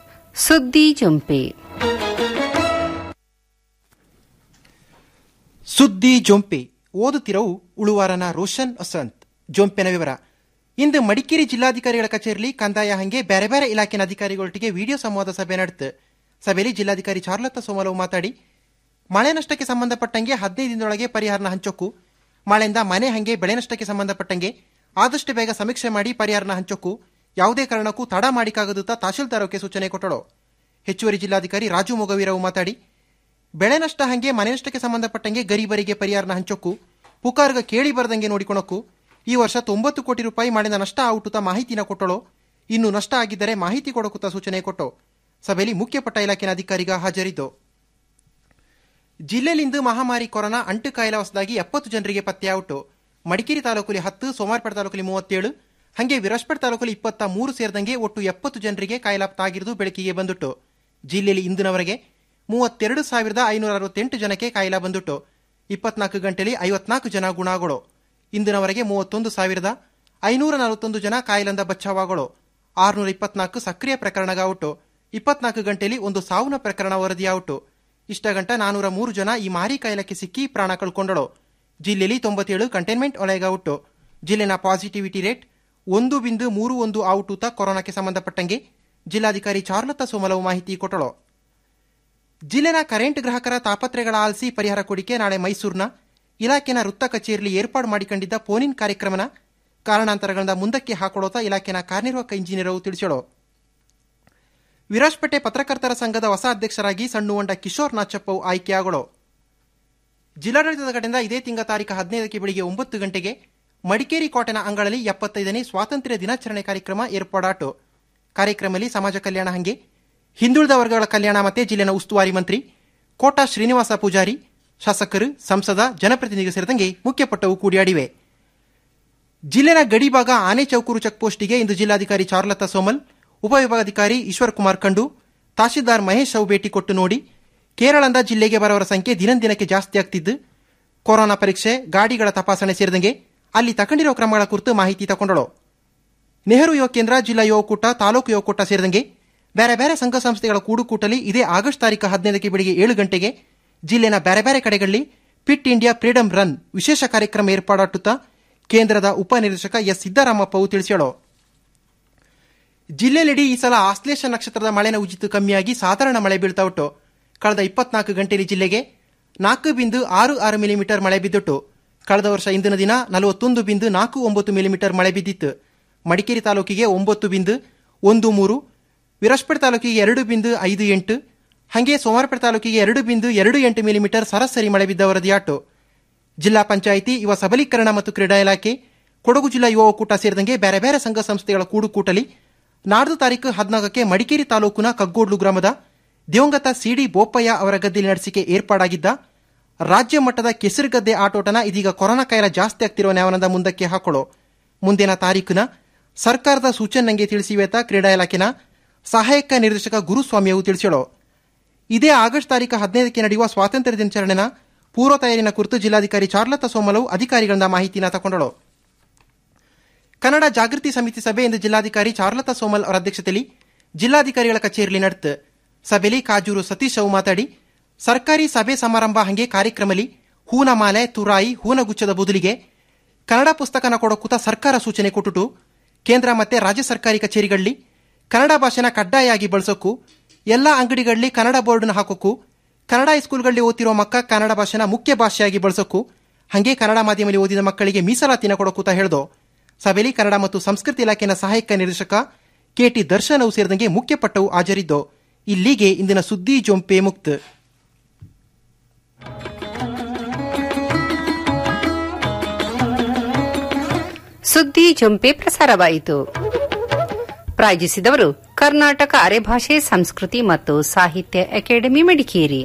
Speaker 1: ಸುದ್ದಿ ಜೊಂಪೆ
Speaker 6: ಸುದ್ದಿ ಜೊಂಪೆ ಓದುತ್ತಿರವು ಉಳುವಾರನ ರೋಷನ್ ವಸಂತ್ ಜೊಂಪೆನ ವಿವರ ಇಂದು ಮಡಿಕೇರಿ ಜಿಲ್ಲಾಧಿಕಾರಿಗಳ ಕಚೇರಿಯಲ್ಲಿ ಕಂದಾಯ ಹಂಗೆ ಬೇರೆ ಬೇರೆ ಇಲಾಖೆನ ಅಧಿಕಾರಿಗಳೊಟ್ಟಿಗೆ ವಿಡಿಯೋ ಸಂವಾದ ಸಭೆ ನಡೆತು ಸಭೆಯಲ್ಲಿ ಜಿಲ್ಲಾಧಿಕಾರಿ ಚಾರ್ಲತ್ತ ಸೋಮಲವು ಮಾತಾಡಿ ಮಳೆ ನಷ್ಟಕ್ಕೆ ಸಂಬಂಧಪಟ್ಟಂಗೆ ಹದಿನೈದು ದಿನದೊಳಗೆ ಪರಿಹಾರನ ಹಂಚೋಕು ಮಳೆಯಿಂದ ಮನೆ ಹಂಗೆ ಬೆಳೆ ನಷ್ಟಕ್ಕೆ ಸಂಬಂಧಪಟ್ಟಂಗೆ ಆದಷ್ಟು ಬೇಗ ಸಮೀಕ್ಷೆ ಮಾಡಿ ಪರಿಹಾರನ ಹಂಚೋಕು ಯಾವುದೇ ಕಾರಣಕ್ಕೂ ತಡ ಮಾಡಿಕಾಗದುತ್ತಾ ತಹಶೀಲ್ದಾರಕ್ಕೆ ಸೂಚನೆ ಕೊಟ್ಟಳು ಹೆಚ್ಚುವರಿ ಜಿಲ್ಲಾಧಿಕಾರಿ ರಾಜು ಮೊಗವೀರವು ಮಾತಾಡಿ ಬೆಳೆ ನಷ್ಟ ಹಂಗೆ ಮನೆ ನಷ್ಟಕ್ಕೆ ಸಂಬಂಧಪಟ್ಟಂಗೆ ಗರೀಬರಿಗೆ ಪರಿಹಾರನ ಹಂಚೋಕು ಪುಕಾರ್ಗ ಕೇಳಿ ಬರದಂಗೆ ನೋಡಿಕೊಳಕು ಈ ವರ್ಷ ತೊಂಬತ್ತು ಕೋಟಿ ರೂಪಾಯಿ ಮಾಡಿದ ನಷ್ಟ ಔಟುತ ಮಾಹಿತಿನ ಕೊಟ್ಟಳು ಇನ್ನು ನಷ್ಟ ಆಗಿದ್ದರೆ ಮಾಹಿತಿ ಕೊಡಕುತ್ತ ಸೂಚನೆ ಕೊಟ್ಟು ಸಭೆಯಲ್ಲಿ ಮುಖ್ಯಪಟ್ಟ ಇಲಾಖೆನ ಅಧಿಕಾರಿಗ ಹಾಜರಿದ್ದು ಜಿಲ್ಲೆಯಲ್ಲಿಂದು ಮಹಾಮಾರಿ ಕೊರೋನಾ ಅಂಟು ಕಾಯಿಲೆ ಹೊಸದಾಗಿ ಎಪ್ಪತ್ತು ಜನರಿಗೆ ಪತ್ತೆಯಾಯಿತು ಮಡಿಕೇರಿ ತಾಲೂಕಲ್ಲಿ ಹತ್ತು ಸೋಮಾರ್ಪೇಟೆ ತಾಲೂಕಲ್ಲಿ ಮೂವತ್ತೇಳು ಹಾಗೆ ವಿರಾಜ್ಪೇಟೆ ತಾಲೂಕಲ್ಲಿ ಇಪ್ಪತ್ತ ಮೂರು ಸೇರಿದಂಗೆ ಒಟ್ಟು ಎಪ್ಪತ್ತು ಜನರಿಗೆ ಕಾಯಿಲೆ ತಾಗಿರುವುದು ಬೆಳಕಿಗೆ ಬಂದುಟ್ಟು ಜಿಲ್ಲೆಯಲ್ಲಿ ಇಂದಿನವರೆಗೆ ಮೂವತ್ತೆರಡು ಸಾವಿರದ ಐನೂರ ಅರವತ್ತೆಂಟು ಜನಕ್ಕೆ ಕಾಯಿಲೆ ಬಂದುಟ್ಟು ಇಪ್ಪತ್ನಾಲ್ಕು ಗಂಟೆಯಲ್ಲಿ ಐವತ್ನಾಲ್ಕು ಜನ ಗುಣಗಳು ಇಂದಿನವರೆಗೆ ಮೂವತ್ತೊಂದು ಸಾವಿರದ ಐನೂರ ನಲವತ್ತೊಂದು ಜನ ಕಾಯಿಲೆಯಿಂದ ಬಚಾವಾಗಳು ಆರುನೂರ ಇಪ್ಪತ್ನಾಲ್ಕು ಸಕ್ರಿಯ ಪ್ರಕರಣಗಾವುಟು ಇಪ್ಪತ್ನಾಲ್ಕು ಗಂಟೆಯಲ್ಲಿ ಒಂದು ಸಾವಿನ ಪ್ರಕರಣ ವರದಿಯಾವುಟು ಇಷ್ಟ ಗಂಟ ನಾನೂರ ಮೂರು ಜನ ಈ ಮಾರಿ ಕಾಯಿಲೆಗೆ ಸಿಕ್ಕಿ ಪ್ರಾಣ ಕಳ್ಕೊಂಡಳು ಜಿಲ್ಲೆಯಲ್ಲಿ ತೊಂಬತ್ತೇಳು ಕಂಟೈನ್ಮೆಂಟ್ ವಲಯಗಾವುಟು ಜಿಲ್ಲೆನ ಪಾಸಿಟಿವಿಟಿ ರೇಟ್ ಒಂದು ಬಿಂದು ಮೂರು ಒಂದು ಔಟುತ ಕೊರೋನಾಕ್ಕೆ ಸಂಬಂಧಪಟ್ಟಂಗೆ ಜಿಲ್ಲಾಧಿಕಾರಿ ಚಾರ್ಲತಾ ಸೋಮಲವು ಮಾಹಿತಿ ಕೊಟ್ಟಳು ಜಿಲ್ಲೆನ ಕರೆಂಟ್ ಗ್ರಾಹಕರ ತಾಪತ್ರೆಗಳ ಆಲಿಸಿ ಪರಿಹಾರ ಕೊಡಿಕೆ ನಾಳೆ ಮೈಸೂರಿನ ಇಲಾಖೆನ ವೃತ್ತ ಕಚೇರಿಯಲ್ಲಿ ಏರ್ಪಾಡು ಮಾಡಿಕೊಂಡಿದ್ದ ಫೋನಿನ್ ಕಾರ್ಯಕ್ರಮನ ಕಾರಣಾಂತರಗಳಿಂದ ಮುಂದಕ್ಕೆ ಹಾಕೊಳ್ಳೋತ ಇಲಾಖೆನ ಕಾರ್ಯನಿರ್ವಾಹಕ ಇಂಜಿನಿಯರ್ ತಿಳಿಸಳು ವಿರಾಜ್ಪೇಟೆ ಪತ್ರಕರ್ತರ ಸಂಘದ ಹೊಸ ಅಧ್ಯಕ್ಷರಾಗಿ ಸಣ್ಣುವಂಡ ಕಿಶೋರ್ ನಾಚಪ್ಪವು ಆಯ್ಕೆಯಾಗಳು ಜಿಲ್ಲಾಡಳಿತದ ಕಡೆಯಿಂದ ಇದೇ ತಿಂಗ ತಾರೀಕು ಹದಿನೈದಕ್ಕೆ ಬೆಳಿಗ್ಗೆ ಒಂಬತ್ತು ಗಂಟೆಗೆ ಮಡಿಕೇರಿ ಕೋಟೆನ ಅಂಗಳಲ್ಲಿ ಎಪ್ಪತ್ತೈದನೇ ಸ್ವಾತಂತ್ರ್ಯ ದಿನಾಚರಣೆ ಕಾರ್ಯಕ್ರಮ ಏರ್ಪಾಡಾಟು ಕಾರ್ಯಕ್ರಮದಲ್ಲಿ ಸಮಾಜ ಕಲ್ಯಾಣ ಹಂಗೆ ಹಿಂದುಳಿದ ವರ್ಗಗಳ ಕಲ್ಯಾಣ ಮತ್ತೆ ಜಿಲ್ಲೆನ ಉಸ್ತುವಾರಿ ಮಂತ್ರಿ ಕೋಟಾ ಶ್ರೀನಿವಾಸ ಪೂಜಾರಿ ಶಾಸಕರು ಸಂಸದ ಜನಪ್ರತಿನಿಧಿಗಳು ಸೇರಿದಂಗೆ ಮುಖ್ಯಪಟ್ಟವು ಕೂಡಿಯಾಡಿವೆ ಜಿಲ್ಲೆನ ಗಡಿಭಾಗ ಆನೆ ಚೌಕೂರು ಚೆಕ್ಪೋಸ್ಟಿಗೆ ಇಂದು ಜಿಲ್ಲಾಧಿಕಾರಿ ಚಾರ್ಲತಾ ಸೋಮಲ್ ಉಪವಿಭಾಗಾಧಿಕಾರಿ ಈಶ್ವರ್ ಕುಮಾರ್ ಖಂಡು ತಹಶೀಲ್ದಾರ್ ಮಹೇಶ್ ಅವು ಭೇಟಿ ಕೊಟ್ಟು ನೋಡಿ ಕೇರಳದಿಂದ ಜಿಲ್ಲೆಗೆ ಬರೋರ ಸಂಖ್ಯೆ ದಿನದಿನಕ್ಕೆ ಜಾಸ್ತಿ ಆಗ್ತಿದ್ದು ಕೊರೋನಾ ಪರೀಕ್ಷೆ ಗಾಡಿಗಳ ತಪಾಸಣೆ ಸೇರಿದಂಗೆ ಅಲ್ಲಿ ತಗೊಂಡಿರೋ ಕ್ರಮಗಳ ಕುರಿತು ಮಾಹಿತಿ ತಗೊಂಡಳು ನೆಹರು ಯುವ ಕೇಂದ್ರ ಜಿಲ್ಲಾ ಯುವ ಕೂಟ ತಾಲೂಕು ಯುವ ಕೂಟ ಸೇರಿದಂಗೆ ಬೇರೆ ಬೇರೆ ಸಂಘ ಸಂಸ್ಥೆಗಳ ಕೂಡುಕೂಟಲಿ ಇದೇ ಆಗಸ್ಟ್ ತಾರೀಕು ಹದಿನೈದಕ್ಕೆ ಬೆಳಿಗ್ಗೆ ಏಳು ಗಂಟೆಗೆ ಜಿಲ್ಲೆನ ಬೇರೆ ಬೇರೆ ಕಡೆಗಳಲ್ಲಿ ಫಿಟ್ ಇಂಡಿಯಾ ಫ್ರೀಡಂ ರನ್ ವಿಶೇಷ ಕಾರ್ಯಕ್ರಮ ಏರ್ಪಾಡಾಟುತ್ತಾ ಕೇಂದ್ರದ ಉಪನಿರ್ದೇಶಕ ಎಸ್ ಸಿದ್ದರಾಮಪ್ಪವು ತಿಳಿಸ್ಯಾಳು ಜಿಲ್ಲೆಯಲ್ಲಿಡೀ ಈ ಸಲ ಆಶ್ಲೇಷ ನಕ್ಷತ್ರದ ಮಳೆನ ಉಜಿತು ಕಮ್ಮಿಯಾಗಿ ಸಾಧಾರಣ ಮಳೆ ಬೀಳ್ತಾ ಉಂಟು ಕಳೆದ ಇಪ್ಪತ್ನಾಲ್ಕು ಗಂಟೆಯಲ್ಲಿ ಜಿಲ್ಲೆಗೆ ನಾಲ್ಕು ಬಿಂದು ಆರು ಆರು ಮಿಲಿಮೀಟರ್ ಮಳೆ ಬಿದ್ದುಟ್ಟು ಕಳೆದ ವರ್ಷ ಇಂದಿನ ದಿನ ನಲವತ್ತೊಂದು ಬಿಂದು ನಾಲ್ಕು ಒಂಬತ್ತು ಮಿಲಿಮೀಟರ್ ಮಳೆ ಬಿದ್ದಿತ್ತು ಮಡಿಕೇರಿ ತಾಲೂಕಿಗೆ ಒಂಬತ್ತು ಬಿಂದು ಒಂದು ಮೂರು ವಿರಾಜ್ಪೇಟೆ ತಾಲೂಕಿಗೆ ಎರಡು ಬಿಂದು ಐದು ಎಂಟು ಹಾಗೆ ಸೋಮವಾರಪೇಟೆ ತಾಲೂಕಿಗೆ ಎರಡು ಬಿಂದು ಎರಡು ಎಂಟು ಮಿಲಿಮೀಟರ್ ಸರಾಸರಿ ಮಳೆ ಬಿದ್ದ ವರದಿಯಾಟು ಜಿಲ್ಲಾ ಪಂಚಾಯಿತಿ ಯುವ ಸಬಲೀಕರಣ ಮತ್ತು ಕ್ರೀಡಾ ಇಲಾಖೆ ಕೊಡಗು ಜಿಲ್ಲಾ ಯುವ ಒಕ್ಕೂಟ ಸೇರಿದಂಗೆ ಬೇರೆ ಬೇರೆ ಸಂಘ ಸಂಸ್ಥೆಗಳ ಕೂಡುಕೂಟಲಿ ನಾಡ್ದು ತಾರೀಕು ಹದಿನಾಲ್ಕಕ್ಕೆ ಮಡಿಕೇರಿ ತಾಲೂಕಿನ ಕಗ್ಗೋಡ್ಲು ಗ್ರಾಮದ ದಿವಂಗತ ಸಿಡಿ ಬೋಪಯ್ಯ ಅವರ ಗದ್ದೆಯಲ್ಲಿ ನಡೆಸಿಕೆ ಏರ್ಪಾಡಾಗಿದ್ದ ರಾಜ್ಯ ಮಟ್ಟದ ಕೆಸರು ಗದ್ದೆ ಆಟೋಟನ ಇದೀಗ ಕೊರೋನಾ ಕಾಯಿಲೆ ಜಾಸ್ತಿ ಆಗ್ತಿರುವ ನ್ಯಾವನದ ಮುಂದಕ್ಕೆ ಹಾಕೊಳ್ಳೋ ಮುಂದಿನ ತಾರೀಕಿನ ಸರ್ಕಾರದ ಸೂಚನೆಗೆ ತಿಳಿಸಿವೇತ ಕ್ರೀಡಾ ಇಲಾಖೆನ ಸಹಾಯಕ ನಿರ್ದೇಶಕ ಗುರುಸ್ವಾಮಿಯವು ತಿಳಿಸಳು ಇದೇ ಆಗಸ್ಟ್ ತಾರೀಕು ಹದಿನೈದಕ್ಕೆ ನಡೆಯುವ ಸ್ವಾತಂತ್ರ್ಯ ದಿನಾಚರಣೆನ ಪೂರ್ವ ತಯಾರಿನ ಕುರಿತು ಜಿಲ್ಲಾಧಿಕಾರಿ ಚಾರ್ಲತಾ ಸೋಮಲವು ಅಧಿಕಾರಿಗಳಿಂದ ಮಾಹಿತಿನ ತಗೊಂಡಳು ಕನ್ನಡ ಜಾಗೃತಿ ಸಮಿತಿ ಸಭೆ ಇಂದು ಜಿಲ್ಲಾಧಿಕಾರಿ ಚಾರ್ಲತಾ ಸೋಮಲ್ ಅವರ ಅಧ್ಯಕ್ಷತೆಯಲ್ಲಿ ಜಿಲ್ಲಾಧಿಕಾರಿಗಳ ಕಚೇರಿಯಲ್ಲಿ ನಡೆತು ಸಭೆಯಲ್ಲಿ ಕಾಜೂರು ಸತೀಶ್ ಅವು ಮಾತಾಡಿ ಸರ್ಕಾರಿ ಸಭೆ ಸಮಾರಂಭ ಹಂಗೆ ಕಾರ್ಯಕ್ರಮದಲ್ಲಿ ಹೂನ ಮಾಲೆ ತುರಾಯಿ ಹೂನಗುಚ್ಚದ ಬದಲಿಗೆ ಕನ್ನಡ ಪುಸ್ತಕನ ಕೊಡೋಕೂತ ಸರ್ಕಾರ ಸೂಚನೆ ಕೊಟ್ಟುಟು ಕೇಂದ್ರ ಮತ್ತೆ ರಾಜ್ಯ ಸರ್ಕಾರಿ ಕಚೇರಿಗಳಲ್ಲಿ ಕನ್ನಡ ಭಾಷೆನ ಕಡ್ಡಾಯಾಗಿ ಬಳಸೋಕು ಎಲ್ಲ ಅಂಗಡಿಗಳಲ್ಲಿ ಕನ್ನಡ ಬೋರ್ಡ್ನ ಹಾಕೋಕು ಕನ್ನಡ ಹೈಸ್ಕೂಲ್ಗಳಲ್ಲಿ ಓದ್ತಿರೋ ಮಕ್ಕ ಕನ್ನಡ ಭಾಷೆನ ಮುಖ್ಯ ಭಾಷೆಯಾಗಿ ಬಳಸೋಕು ಹಂಗೆ ಕನ್ನಡ ಮಾಧ್ಯಮದಲ್ಲಿ ಓದಿದ ಮಕ್ಕಳಿಗೆ ಮೀಸಲಾತಿನ ಕೊಡೋಕೂತ ಹೇಳ್ದು ಸಭೆಯಲ್ಲಿ ಕನ್ನಡ ಮತ್ತು ಸಂಸ್ಕೃತಿ ಇಲಾಖೆಯ ಸಹಾಯಕ ನಿರ್ದೇಶಕ ಕೆಟಿ ದರ್ಶನ್ ಅವು ಸೇರಿದಂಗೆ ಮುಖ್ಯಪಟ್ಟವು ಹಾಜರಿದ್ದು ಇಲ್ಲಿಗೆ ಇಂದಿನ ಸುದ್ದಿ ಜೊಂಪೆ ಮುಕ್ತ
Speaker 1: ಸುದ್ದಿ ಜೊಂಪೆ ಪ್ರಸಾರವಾಯಿತು ಪ್ರಾಯೋಜಿಸಿದವರು ಕರ್ನಾಟಕ ಅರೆಭಾಷೆ ಸಂಸ್ಕೃತಿ ಮತ್ತು ಸಾಹಿತ್ಯ ಅಕಾಡೆಮಿ ಮಡಿಕೇರಿ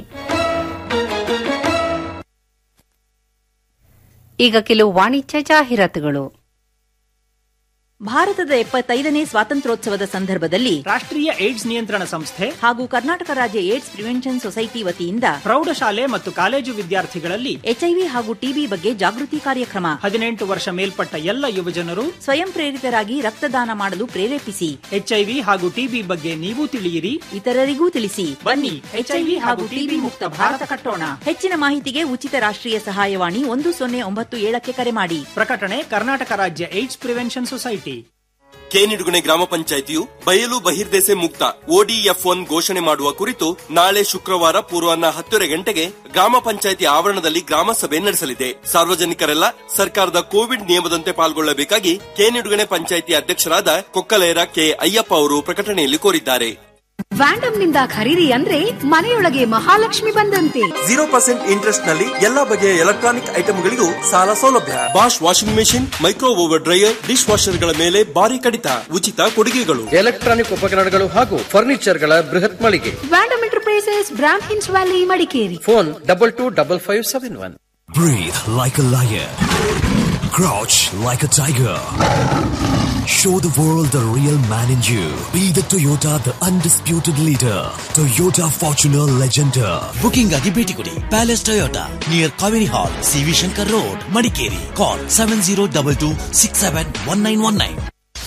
Speaker 1: ಈಗ ಕೆಲವು ವಾಣಿಜ್ಯ ಜಾಹೀರಾತುಗಳು
Speaker 7: ಭಾರತದ ಎಪ್ಪತ್ತೈದನೇ ಸ್ವಾತಂತ್ರ್ಯೋತ್ಸವದ ಸಂದರ್ಭದಲ್ಲಿ
Speaker 8: ರಾಷ್ಟ್ರೀಯ ಏಡ್ಸ್ ನಿಯಂತ್ರಣ ಸಂಸ್ಥೆ
Speaker 7: ಹಾಗೂ ಕರ್ನಾಟಕ ರಾಜ್ಯ ಏಡ್ಸ್ ಪ್ರಿವೆನ್ಷನ್ ಸೊಸೈಟಿ ವತಿಯಿಂದ
Speaker 8: ಪ್ರೌಢಶಾಲೆ ಮತ್ತು ಕಾಲೇಜು ವಿದ್ಯಾರ್ಥಿಗಳಲ್ಲಿ
Speaker 7: ಎಚ್ಐವಿ ಹಾಗೂ ಟಿಬಿ ಬಗ್ಗೆ ಜಾಗೃತಿ ಕಾರ್ಯಕ್ರಮ
Speaker 8: ಹದಿನೆಂಟು ವರ್ಷ ಮೇಲ್ಪಟ್ಟ ಎಲ್ಲ ಯುವಜನರು
Speaker 7: ಸ್ವಯಂ ಪ್ರೇರಿತರಾಗಿ ರಕ್ತದಾನ ಮಾಡಲು ಪ್ರೇರೇಪಿಸಿ
Speaker 8: ಎಚ್ಐವಿ ಹಾಗೂ ಟಿಬಿ ಬಗ್ಗೆ ನೀವು ತಿಳಿಯಿರಿ
Speaker 7: ಇತರರಿಗೂ ತಿಳಿಸಿ
Speaker 8: ಬನ್ನಿ
Speaker 7: ಎಚ್ಐವಿ ಹಾಗೂ ಟಿಬಿ ಮುಕ್ತ ಭಾರತ ಕಟ್ಟೋಣ ಹೆಚ್ಚಿನ ಮಾಹಿತಿಗೆ ಉಚಿತ ರಾಷ್ಟ್ರೀಯ ಸಹಾಯವಾಣಿ ಒಂದು ಸೊನ್ನೆ ಒಂಬತ್ತು ಏಳಕ್ಕೆ ಕರೆ ಮಾಡಿ
Speaker 8: ಪ್ರಕಟಣೆ ಕರ್ನಾಟಕ ರಾಜ್ಯ ಏಡ್ಸ್ ಪ್ರಿವೆನ್ಷನ್ ಸೊಸೈಟಿ
Speaker 9: ಕೇನಿಡುಗಣೆ ಗ್ರಾಮ ಪಂಚಾಯಿತಿಯು ಬಯಲು ಬಹಿರ್ದೆಸೆ ಮುಕ್ತ ಒಡಿಎಫ್ ಒನ್ ಘೋಷಣೆ ಮಾಡುವ ಕುರಿತು ನಾಳೆ ಶುಕ್ರವಾರ ಪೂರ್ವಾಹ್ನ ಹತ್ತುವರೆ ಗಂಟೆಗೆ ಗ್ರಾಮ ಪಂಚಾಯಿತಿ ಆವರಣದಲ್ಲಿ ಗ್ರಾಮ ಸಭೆ ನಡೆಸಲಿದೆ ಸಾರ್ವಜನಿಕರೆಲ್ಲ ಸರ್ಕಾರದ ಕೋವಿಡ್ ನಿಯಮದಂತೆ ಪಾಲ್ಗೊಳ್ಳಬೇಕಾಗಿ ಕೇನಿಡುಗಣೆ ಪಂಚಾಯಿತಿ ಅಧ್ಯಕ್ಷರಾದ ಕೊಕ್ಕಲೇರ ಕೆ ಅಯ್ಯಪ್ಪ ಅವರು ಪ್ರಕಟಣೆಯಲ್ಲಿ ಕೋರಿದ್ದಾರೆ
Speaker 10: ವ್ಯಾಂಡಮ್ನಿಂದ ಖರೀದಿ ಅಂದ್ರೆ ಮನೆಯೊಳಗೆ ಮಹಾಲಕ್ಷ್ಮಿ ಬಂದಂತೆ
Speaker 9: ಜೀರೋ ಪರ್ಸೆಂಟ್ ಇಂಟ್ರೆಸ್ಟ್ ನಲ್ಲಿ ಎಲ್ಲಾ ಬಗೆಯ ಎಲೆಕ್ಟ್ರಾನಿಕ್ ಐಟಮ್ಗಳಿಗೂ ಸಾಲ ಸೌಲಭ್ಯ Bosch washing machine micro over dryer dish ವಾಷರ್ಗಳ ಮೇಲೆ ಭಾರಿ ಕಡಿತ ಉಚಿತ ಕೊಡುಗೆಗಳು
Speaker 11: ಎಲೆಕ್ಟ್ರಾನಿಕ್ ಉಪಕರಣಗಳು ಹಾಗೂ ಫರ್ನಿಚರ್ಗಳ ಬೃಹತ್ ಮಳಿಗೆ
Speaker 10: ವ್ಯಾಂಡಮ್ enterprises Brahmins Valley Madikeri
Speaker 11: phone double two double five seven one
Speaker 12: Breathe like a lion. Crouch like a tiger. Show the world the real man in you. Be the Toyota, the undisputed leader. Toyota Fortuner Legender.
Speaker 13: Booking ಆಗಿ ಭೇಟಿ ಕೊಡಿ palace Toyota near Kaveri hall C V Shankar road Madikeri call seven zero double two six seven one nine one nine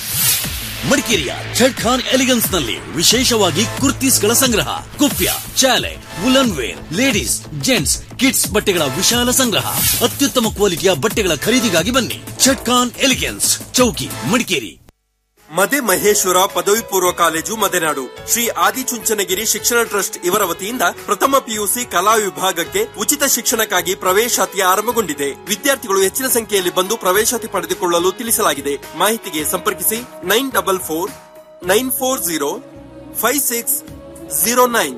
Speaker 13: ಮಡಿಕೇರಿಯ ಝಡ್ ಖಾನ್ ಎಲಿಗನ್ಸ್ ನಲ್ಲಿ ವಿಶೇಷವಾಗಿ ಕುರ್ತೀಸ್ಗಳ ಸಂಗ್ರಹ ಕುಫ್ಯ ಚಾಲೆ woollen wear ladies gents kids ಬಟ್ಟೆಗಳ ವಿಶಾಲ ಸಂಗ್ರಹ ಅತ್ಯುತ್ತಮ ಕ್ವಾಲಿಟಿಯ ಬಟ್ಟೆಗಳ ಖರೀದಿಗಾಗಿ ಬನ್ನಿ ಝಡ್ ಖಾನ್ ಎಲಿಗನ್ಸ್ ಚೌಕಿ ಮಡಿಕೇರಿ
Speaker 9: ಮದೆ ಮಹೇಶ್ವರ ಪದವಿ ಪೂರ್ವ ಕಾಲೇಜು ಮದೆನಾಡು ಶ್ರೀ ಆದಿಚುಂಚನಗಿರಿ ಶಿಕ್ಷಣ ಟ್ರಸ್ಟ್ ಇವರ ವತಿಯಿಂದ ಪ್ರಥಮ ಪಿಯುಸಿ ಕಲಾ ವಿಭಾಗಕ್ಕೆ ಉಚಿತ ಶಿಕ್ಷಣಕ್ಕಾಗಿ ಪ್ರವೇಶಾತಿ ಆರಂಭಗೊಂಡಿದೆ ವಿದ್ಯಾರ್ಥಿಗಳು ಹೆಚ್ಚಿನ ಸಂಖ್ಯೆಯಲ್ಲಿ ಬಂದು ಪ್ರವೇಶಾತಿ ಪಡೆದುಕೊಳ್ಳಲು ತಿಳಿಸಲಾಗಿದೆ ಮಾಹಿತಿಗೆ ಸಂಪರ್ಕಿಸಿ nine double four nine four zero five six zero nine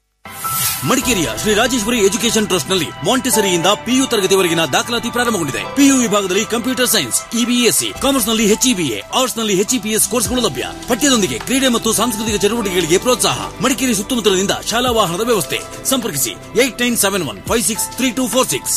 Speaker 13: ಮಡಿಕೇರಿಯ ಶ್ರೀ ರಾಜೇಶ್ವರಿ ಎಜುಕೇಶನ್ ಟ್ರಸ್ಟ್ ನಲ್ಲಿ ಮಾಂಟೆಸರಿಯಿಂದ ಪಿಯು ತರಗತಿವರೆಗಿನ ದಾಖಲಾತಿ ಪ್ರಾರಂಭಗೊಂಡಿದೆ ಪಿಯು ವಿಭಾಗದಲ್ಲಿ ಕಂಪ್ಯೂಟರ್ ಸೈನ್ಸ್ ಇಬಿಎಸ್ಸಿ ಕಾಮರ್ಸ್ ನಲ್ಲಿ ಎಚ್ಇಬಿಎ ಆರ್ಟ್ಸ್ ನಲ್ಲಿ ಎಚ್ಇಪಿಎಸ್ ಕೋರ್ಸ್ಗಳು ಲಭ್ಯ ಪಠ್ಯದೊಂದಿಗೆ ಕ್ರೀಡೆ ಮತ್ತು ಸಾಂಸ್ಕೃತಿಕ ಚಟುವಟಿಕೆಗಳಿಗೆ ಪ್ರೋತ್ಸಾಹ ಮಡಿಕೇರಿ ಸುತ್ತಮುತ್ತಲಿನಿಂದ ಶಾಲಾ ವಾಹನದ ವ್ಯವಸ್ಥೆ ಸಂಪರ್ಕಿಸಿ eight nine seven one five six three two four six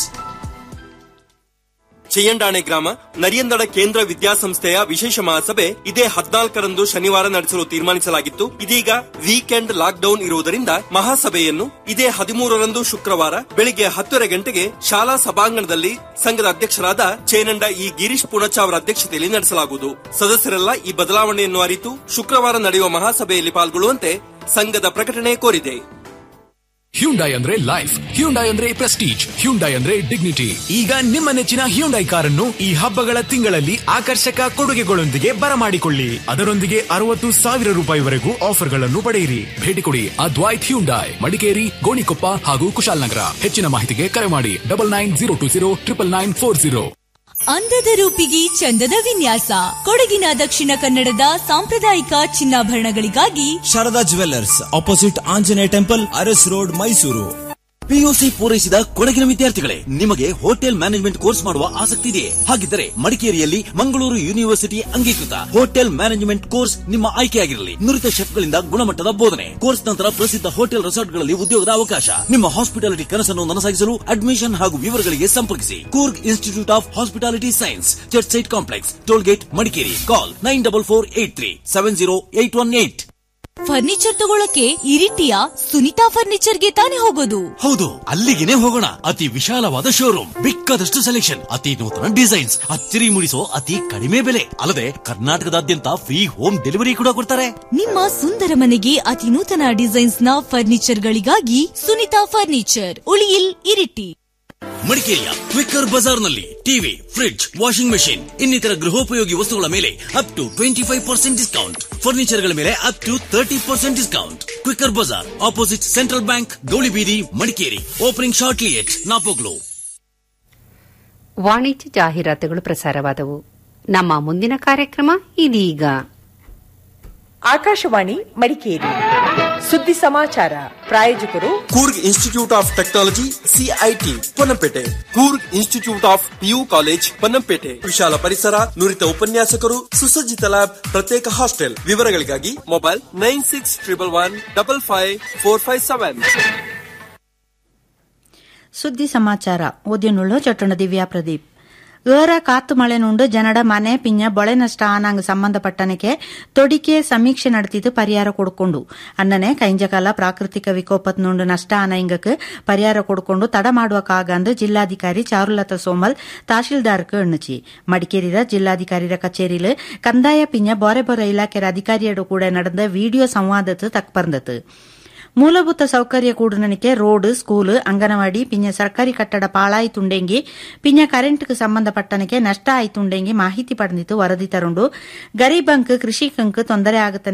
Speaker 9: Cheyyandane ಗ್ರಾಮ ನರಿಯಂದಡ ಕೇಂದ್ರ ವಿದ್ಯಾಸಂಸ್ಥೆಯ ವಿಶೇಷ ಮಹಾಸಭೆ ಇದೇ ಹದಿನಾಲ್ಕರಂದು ಶನಿವಾರ ನಡೆಸಲು ತೀರ್ಮಾನಿಸಲಾಗಿತ್ತು ಇದೀಗ ವೀಕೆಂಡ್ ಲಾಕ್ಡೌನ್ ಇರುವುದರಿಂದ ಮಹಾಸಭೆಯನ್ನು ಇದೇ ಹದಿಮೂರರಂದು ಶುಕ್ರವಾರ ಬೆಳಿಗ್ಗೆ ಹತ್ತುವರೆ ಗಂಟೆಗೆ ಶಾಲಾ ಸಭಾಂಗಣದಲ್ಲಿ ಸಂಘದ ಅಧ್ಯಕ್ಷರಾದ ಚೇನಂಡ ಇ ಗಿರೀಶ್ ಪುಣಚ ಅವರ ಅಧ್ಯಕ್ಷತೆಯಲ್ಲಿ ನಡೆಸಲಾಗುವುದು ಸದಸ್ಯರೆಲ್ಲ ಈ ಬದಲಾವಣೆಯನ್ನು ಅರಿತು ಶುಕ್ರವಾರ ನಡೆಯುವ ಮಹಾಸಭೆಯಲ್ಲಿ ಪಾಲ್ಗೊಳ್ಳುವಂತೆ ಸಂಘದ ಪ್ರಕಟಣೆ ಕೋರಿದೆ
Speaker 14: ಹ್ಯುಂಡೈ ಅಂದ್ರೆ ಲೈಫ್ ಹ್ಯುಂಡೈ ಅಂದ್ರೆ ಪ್ರೆಸ್ಟೀಜ್ ಹ್ಯುಂಡೈ ಅಂದ್ರೆ ಡಿಗ್ನಿಟಿ ಈಗ ನಿಮ್ಮ ನೆಚ್ಚಿನ ಹ್ಯುಂಡೈ ಕಾರನ್ನು ಈ ಹಬ್ಬಗಳ ತಿಂಗಳಲ್ಲಿ ಆಕರ್ಷಕ ಕೊಡುಗೆಗಳೊಂದಿಗೆ ಬರಮಾಡಿಕೊಳ್ಳಿ ಅದರೊಂದಿಗೆ ಅರವತ್ತು ಸಾವಿರ ರೂಪಾಯಿವರೆಗೂ ಆಫರ್ಗಳನ್ನು ಪಡೆಯಿರಿ ಭೇಟಿ ಕೊಡಿ ಅದ್ವೈತ್ ಹ್ಯುಂಡೈ ಮಡಿಕೇರಿ ಗೋಣಿಕೊಪ್ಪ ಹಾಗೂ ಕುಶಾಲನಗರ ಹೆಚ್ಚಿನ ಮಾಹಿತಿಗೆ ಕರೆ ಮಾಡಿ double nine zero two zero triple nine four zero
Speaker 15: ಅಂದದ ರೂಪಿಗೆ ಚಂದದ ವಿನ್ಯಾಸ ಕೊಡಗಿನ ದಕ್ಷಿಣ ಕನ್ನಡದ ಸಾಂಪ್ರದಾಯಿಕ ಚಿನ್ನಾಭರಣಗಳಿಗಾಗಿ
Speaker 13: Sharada jewellers opposite Anjaneya temple Aras road Mysuru PUC ಪೂರೈಸಿದ ಕೊಡಗಿನ ವಿದ್ಯಾರ್ಥಿಗಳೇ ನಿಮಗೆ ಹೋಟೆಲ್ ಮ್ಯಾನೇಜ್ಮೆಂಟ್ ಕೋರ್ಸ್ ಮಾಡುವ ಆಸಕ್ತಿ ಇದೆಯೇ ಹಾಗಿದ್ದರೆ ಮಡಿಕೇರಿಯಲ್ಲಿ ಮಂಗಳೂರು ಯೂನಿವರ್ಸಿಟಿ ಅಂಗೀಕೃತ ಹೋಟೆಲ್ ಮ್ಯಾನೇಜ್ಮೆಂಟ್ ಕೋರ್ಸ್ ನಿಮ್ಮ ಆಯ್ಕೆಯಾಗಿರಲಿ ನುರಿತ ಶೆಫ್ಗಳಿಂದ ಗುಣಮಟ್ಟದ ಬೋಧನೆ ಕೋರ್ಸ್ ನಂತರ ಪ್ರಸಿದ್ಧ ಹೋಟೆಲ್ ರೆಸಾರ್ಟ್ಗಳಲ್ಲಿ ಉದ್ಯೋಗದ ಅವಕಾಶ ನಿಮ್ಮ ಹಾಸ್ಪಿಟಾಲಿಟಿ ಕನಸನ್ನು ನನಸಾಗಿಸಲು ಅಡ್ಮಿಷನ್ ಹಾಗೂ ವಿವರಗಳಿಗೆ ಸಂಪರ್ಕಿಸಿ Coorg institute of hospitality science church site complex tollgate Madikeri call nine double four eight three seven zero eight one eight
Speaker 15: furniture ತಗೊಳಕ್ಕೆ ಇರಿಟಿಯ ಸುನಿತಾ ಫರ್ನಿಚರ್ಗೆ ತಾನೇ ಹೋಗೋದು
Speaker 13: ಹೌದು ಅಲ್ಲಿಗೆನೆ ಹೋಗೋಣ ಅತಿ ವಿಶಾಲವಾದ ಶೋರೂಮ್ ಬೇಕಾದಷ್ಟು ಸೆಲೆಕ್ಷನ್ ಅತಿ ನೂತನ ಡಿಸೈನ್ಸ್ ಅಚ್ಚರಿ ಮೂಡಿಸೋ ಅತಿ ಕಡಿಮೆ ಬೆಲೆ ಅಲ್ಲದೆ ಕರ್ನಾಟಕದಾದ್ಯಂತ ಫ್ರೀ ಹೋಮ್ ಡೆಲಿವರಿ ಕೂಡ ಕೊಡ್ತಾರೆ
Speaker 15: ನಿಮ್ಮ ಸುಂದರ ಮನೆಗೆ ಅತಿ ನೂತನ ಡಿಸೈನ್ಸ್ ನ ಫರ್ನಿಚರ್ ಗಳಿಗಾಗಿ ಸುನಿತಾ ಫರ್ನಿಚರ್ ಉಳಿಯಿಲ್ ಇರಿಟಿ
Speaker 13: ಮಡಿಕೇರಿಯ ಕ್ವಿಕ್ಕರ್ ಬಜಾರ್ನಲ್ಲಿ ಟಿವಿ ಫ್ರಿಡ್ಜ್ ವಾಷಿಂಗ್ ಮೆಷಿನ್ ಇನ್ನಿತರ ಗೃಹೋಪಯೋಗಿ ವಸ್ತುಗಳ ಮೇಲೆ up to twenty five percent discount ಫರ್ನಿಚರ್ಗಳ ಮೇಲೆ up to thirty percent discount Quicker Bazaar opposite central bank Gowlibeedi Madikeri opening shortly at Napoklu
Speaker 1: ವಾಣಿಜ್ಯ ಜಾಹೀರಾತುಗಳು ಪ್ರಸಾರವಾದವು ನಮ್ಮ ಮುಂದಿನ ಕಾರ್ಯಕ್ರಮ ಇದೀಗ
Speaker 16: ಆಕಾಶವಾಣಿ ಮಡಿಕೇರಿ ಸುದ್ದಿ ಸಮಾಚಾರ ಪ್ರಾಯೋಜಕರು
Speaker 9: Coorg institute of technology CIT Ponnampet Coorg institute of PU college Ponnampet ವಿಶಾಲ ಪರಿಸರ ನುರಿತ ಉಪನ್ಯಾಸಕರು ಸುಸಜ್ಜಿತ ಲ್ಯಾಬ್ ಪ್ರತ್ಯೇಕ ಹಾಸ್ಟೆಲ್ ವಿವರಗಳಿಗಾಗಿ mobile nine six triple one double five four five seven
Speaker 17: ಸುದ್ದಿ ಸಮಾಚಾರ ಓದಿಯನ್ನುಳ್ಳು ಚಟ್ಟಣ ದಿವ್ಯಾ ಪ್ರದೀಪ್ ಏರ ಕಾತ್ತು ಮಳೆ ನುಂಡು ಜನಡ ಮನೆ ಪಿಂಜ ಬೊಳೆ ನಷ್ಟ ಆನಂಗ್ ಸಂಬಂಧಪಟ್ಟನಕ್ಕೆ ತೊಡಿಕೆ ಸಮೀಕ್ಷೆ ನಡೆತಿದ್ದು ಪರಿಹಾರ ಕೊಡ್ಕೊಂಡು ಅನ್ನನೆ ಕೈಂಜಕಾಲ ಪ್ರಾಕೃತಿಕ ವಿಕೋಪತ್ ನುಂಡು ನಷ್ಟ ಆನ ಇಂಗಕ್ಕೆ ಪರಿಹಾರ ಕೊಡ್ಕೊಂಡು ತಡ ಮಾಡುವಕ್ಕಾಗಂದು ಜಿಲ್ಲಾಧಿಕಾರಿ ಚಾರುಲತಾ ಸೋಮಲ್ ತಹಶೀಲ್ದಾರ್க்கு ಎಣ್ಣುಚಿ ಮಡಿಕೇರಿಯ ಜಿಲ್ಲಾಧಿಕಾರಿಯ ಕಚೇರಿயில் ಕಂದಾಯ ಪಿಂಜ ಬೊರೆ ಬೊರೆ ಇಲಾಖೆಯ ಅಧಿಕಾರಿಯರು ಕೂಡ ನಡೆದ ವಿಡಿಯೋ ಸಂವಾದತ್ತು ತಕ್ಪರ್ந்தது ಮೂಲಭೂತ ಸೌಕರ್ಯ ಕೂಡನಕ್ಕೆ ರೋಡ್ ಸ್ಕೂಲ್ ಅಂಗನವಾಡಿ ಪಿಂಜ ಸರ್ಕಾರಿ ಕಟ್ಟಡ ಪಾಳಾಯಿತುಂಡೆಂಗಿ ಪಿಂಜ ಕರೆಂಟ್ಗೆ ಸಂಬಂಧಪಟ್ಟನಕ್ಕೆ ನಷ್ಟ ಆಯ್ತುಂಡೆಂಗಿ ಮಾಹಿತಿ ಪಡೆದಿತ್ತು ವರದಿ ತರುಂಡು ಗರೀಬಂಕ್ ಕೃಷಿಕಂಕ್ ತೊಂದರೆ ಆಗುತ್ತ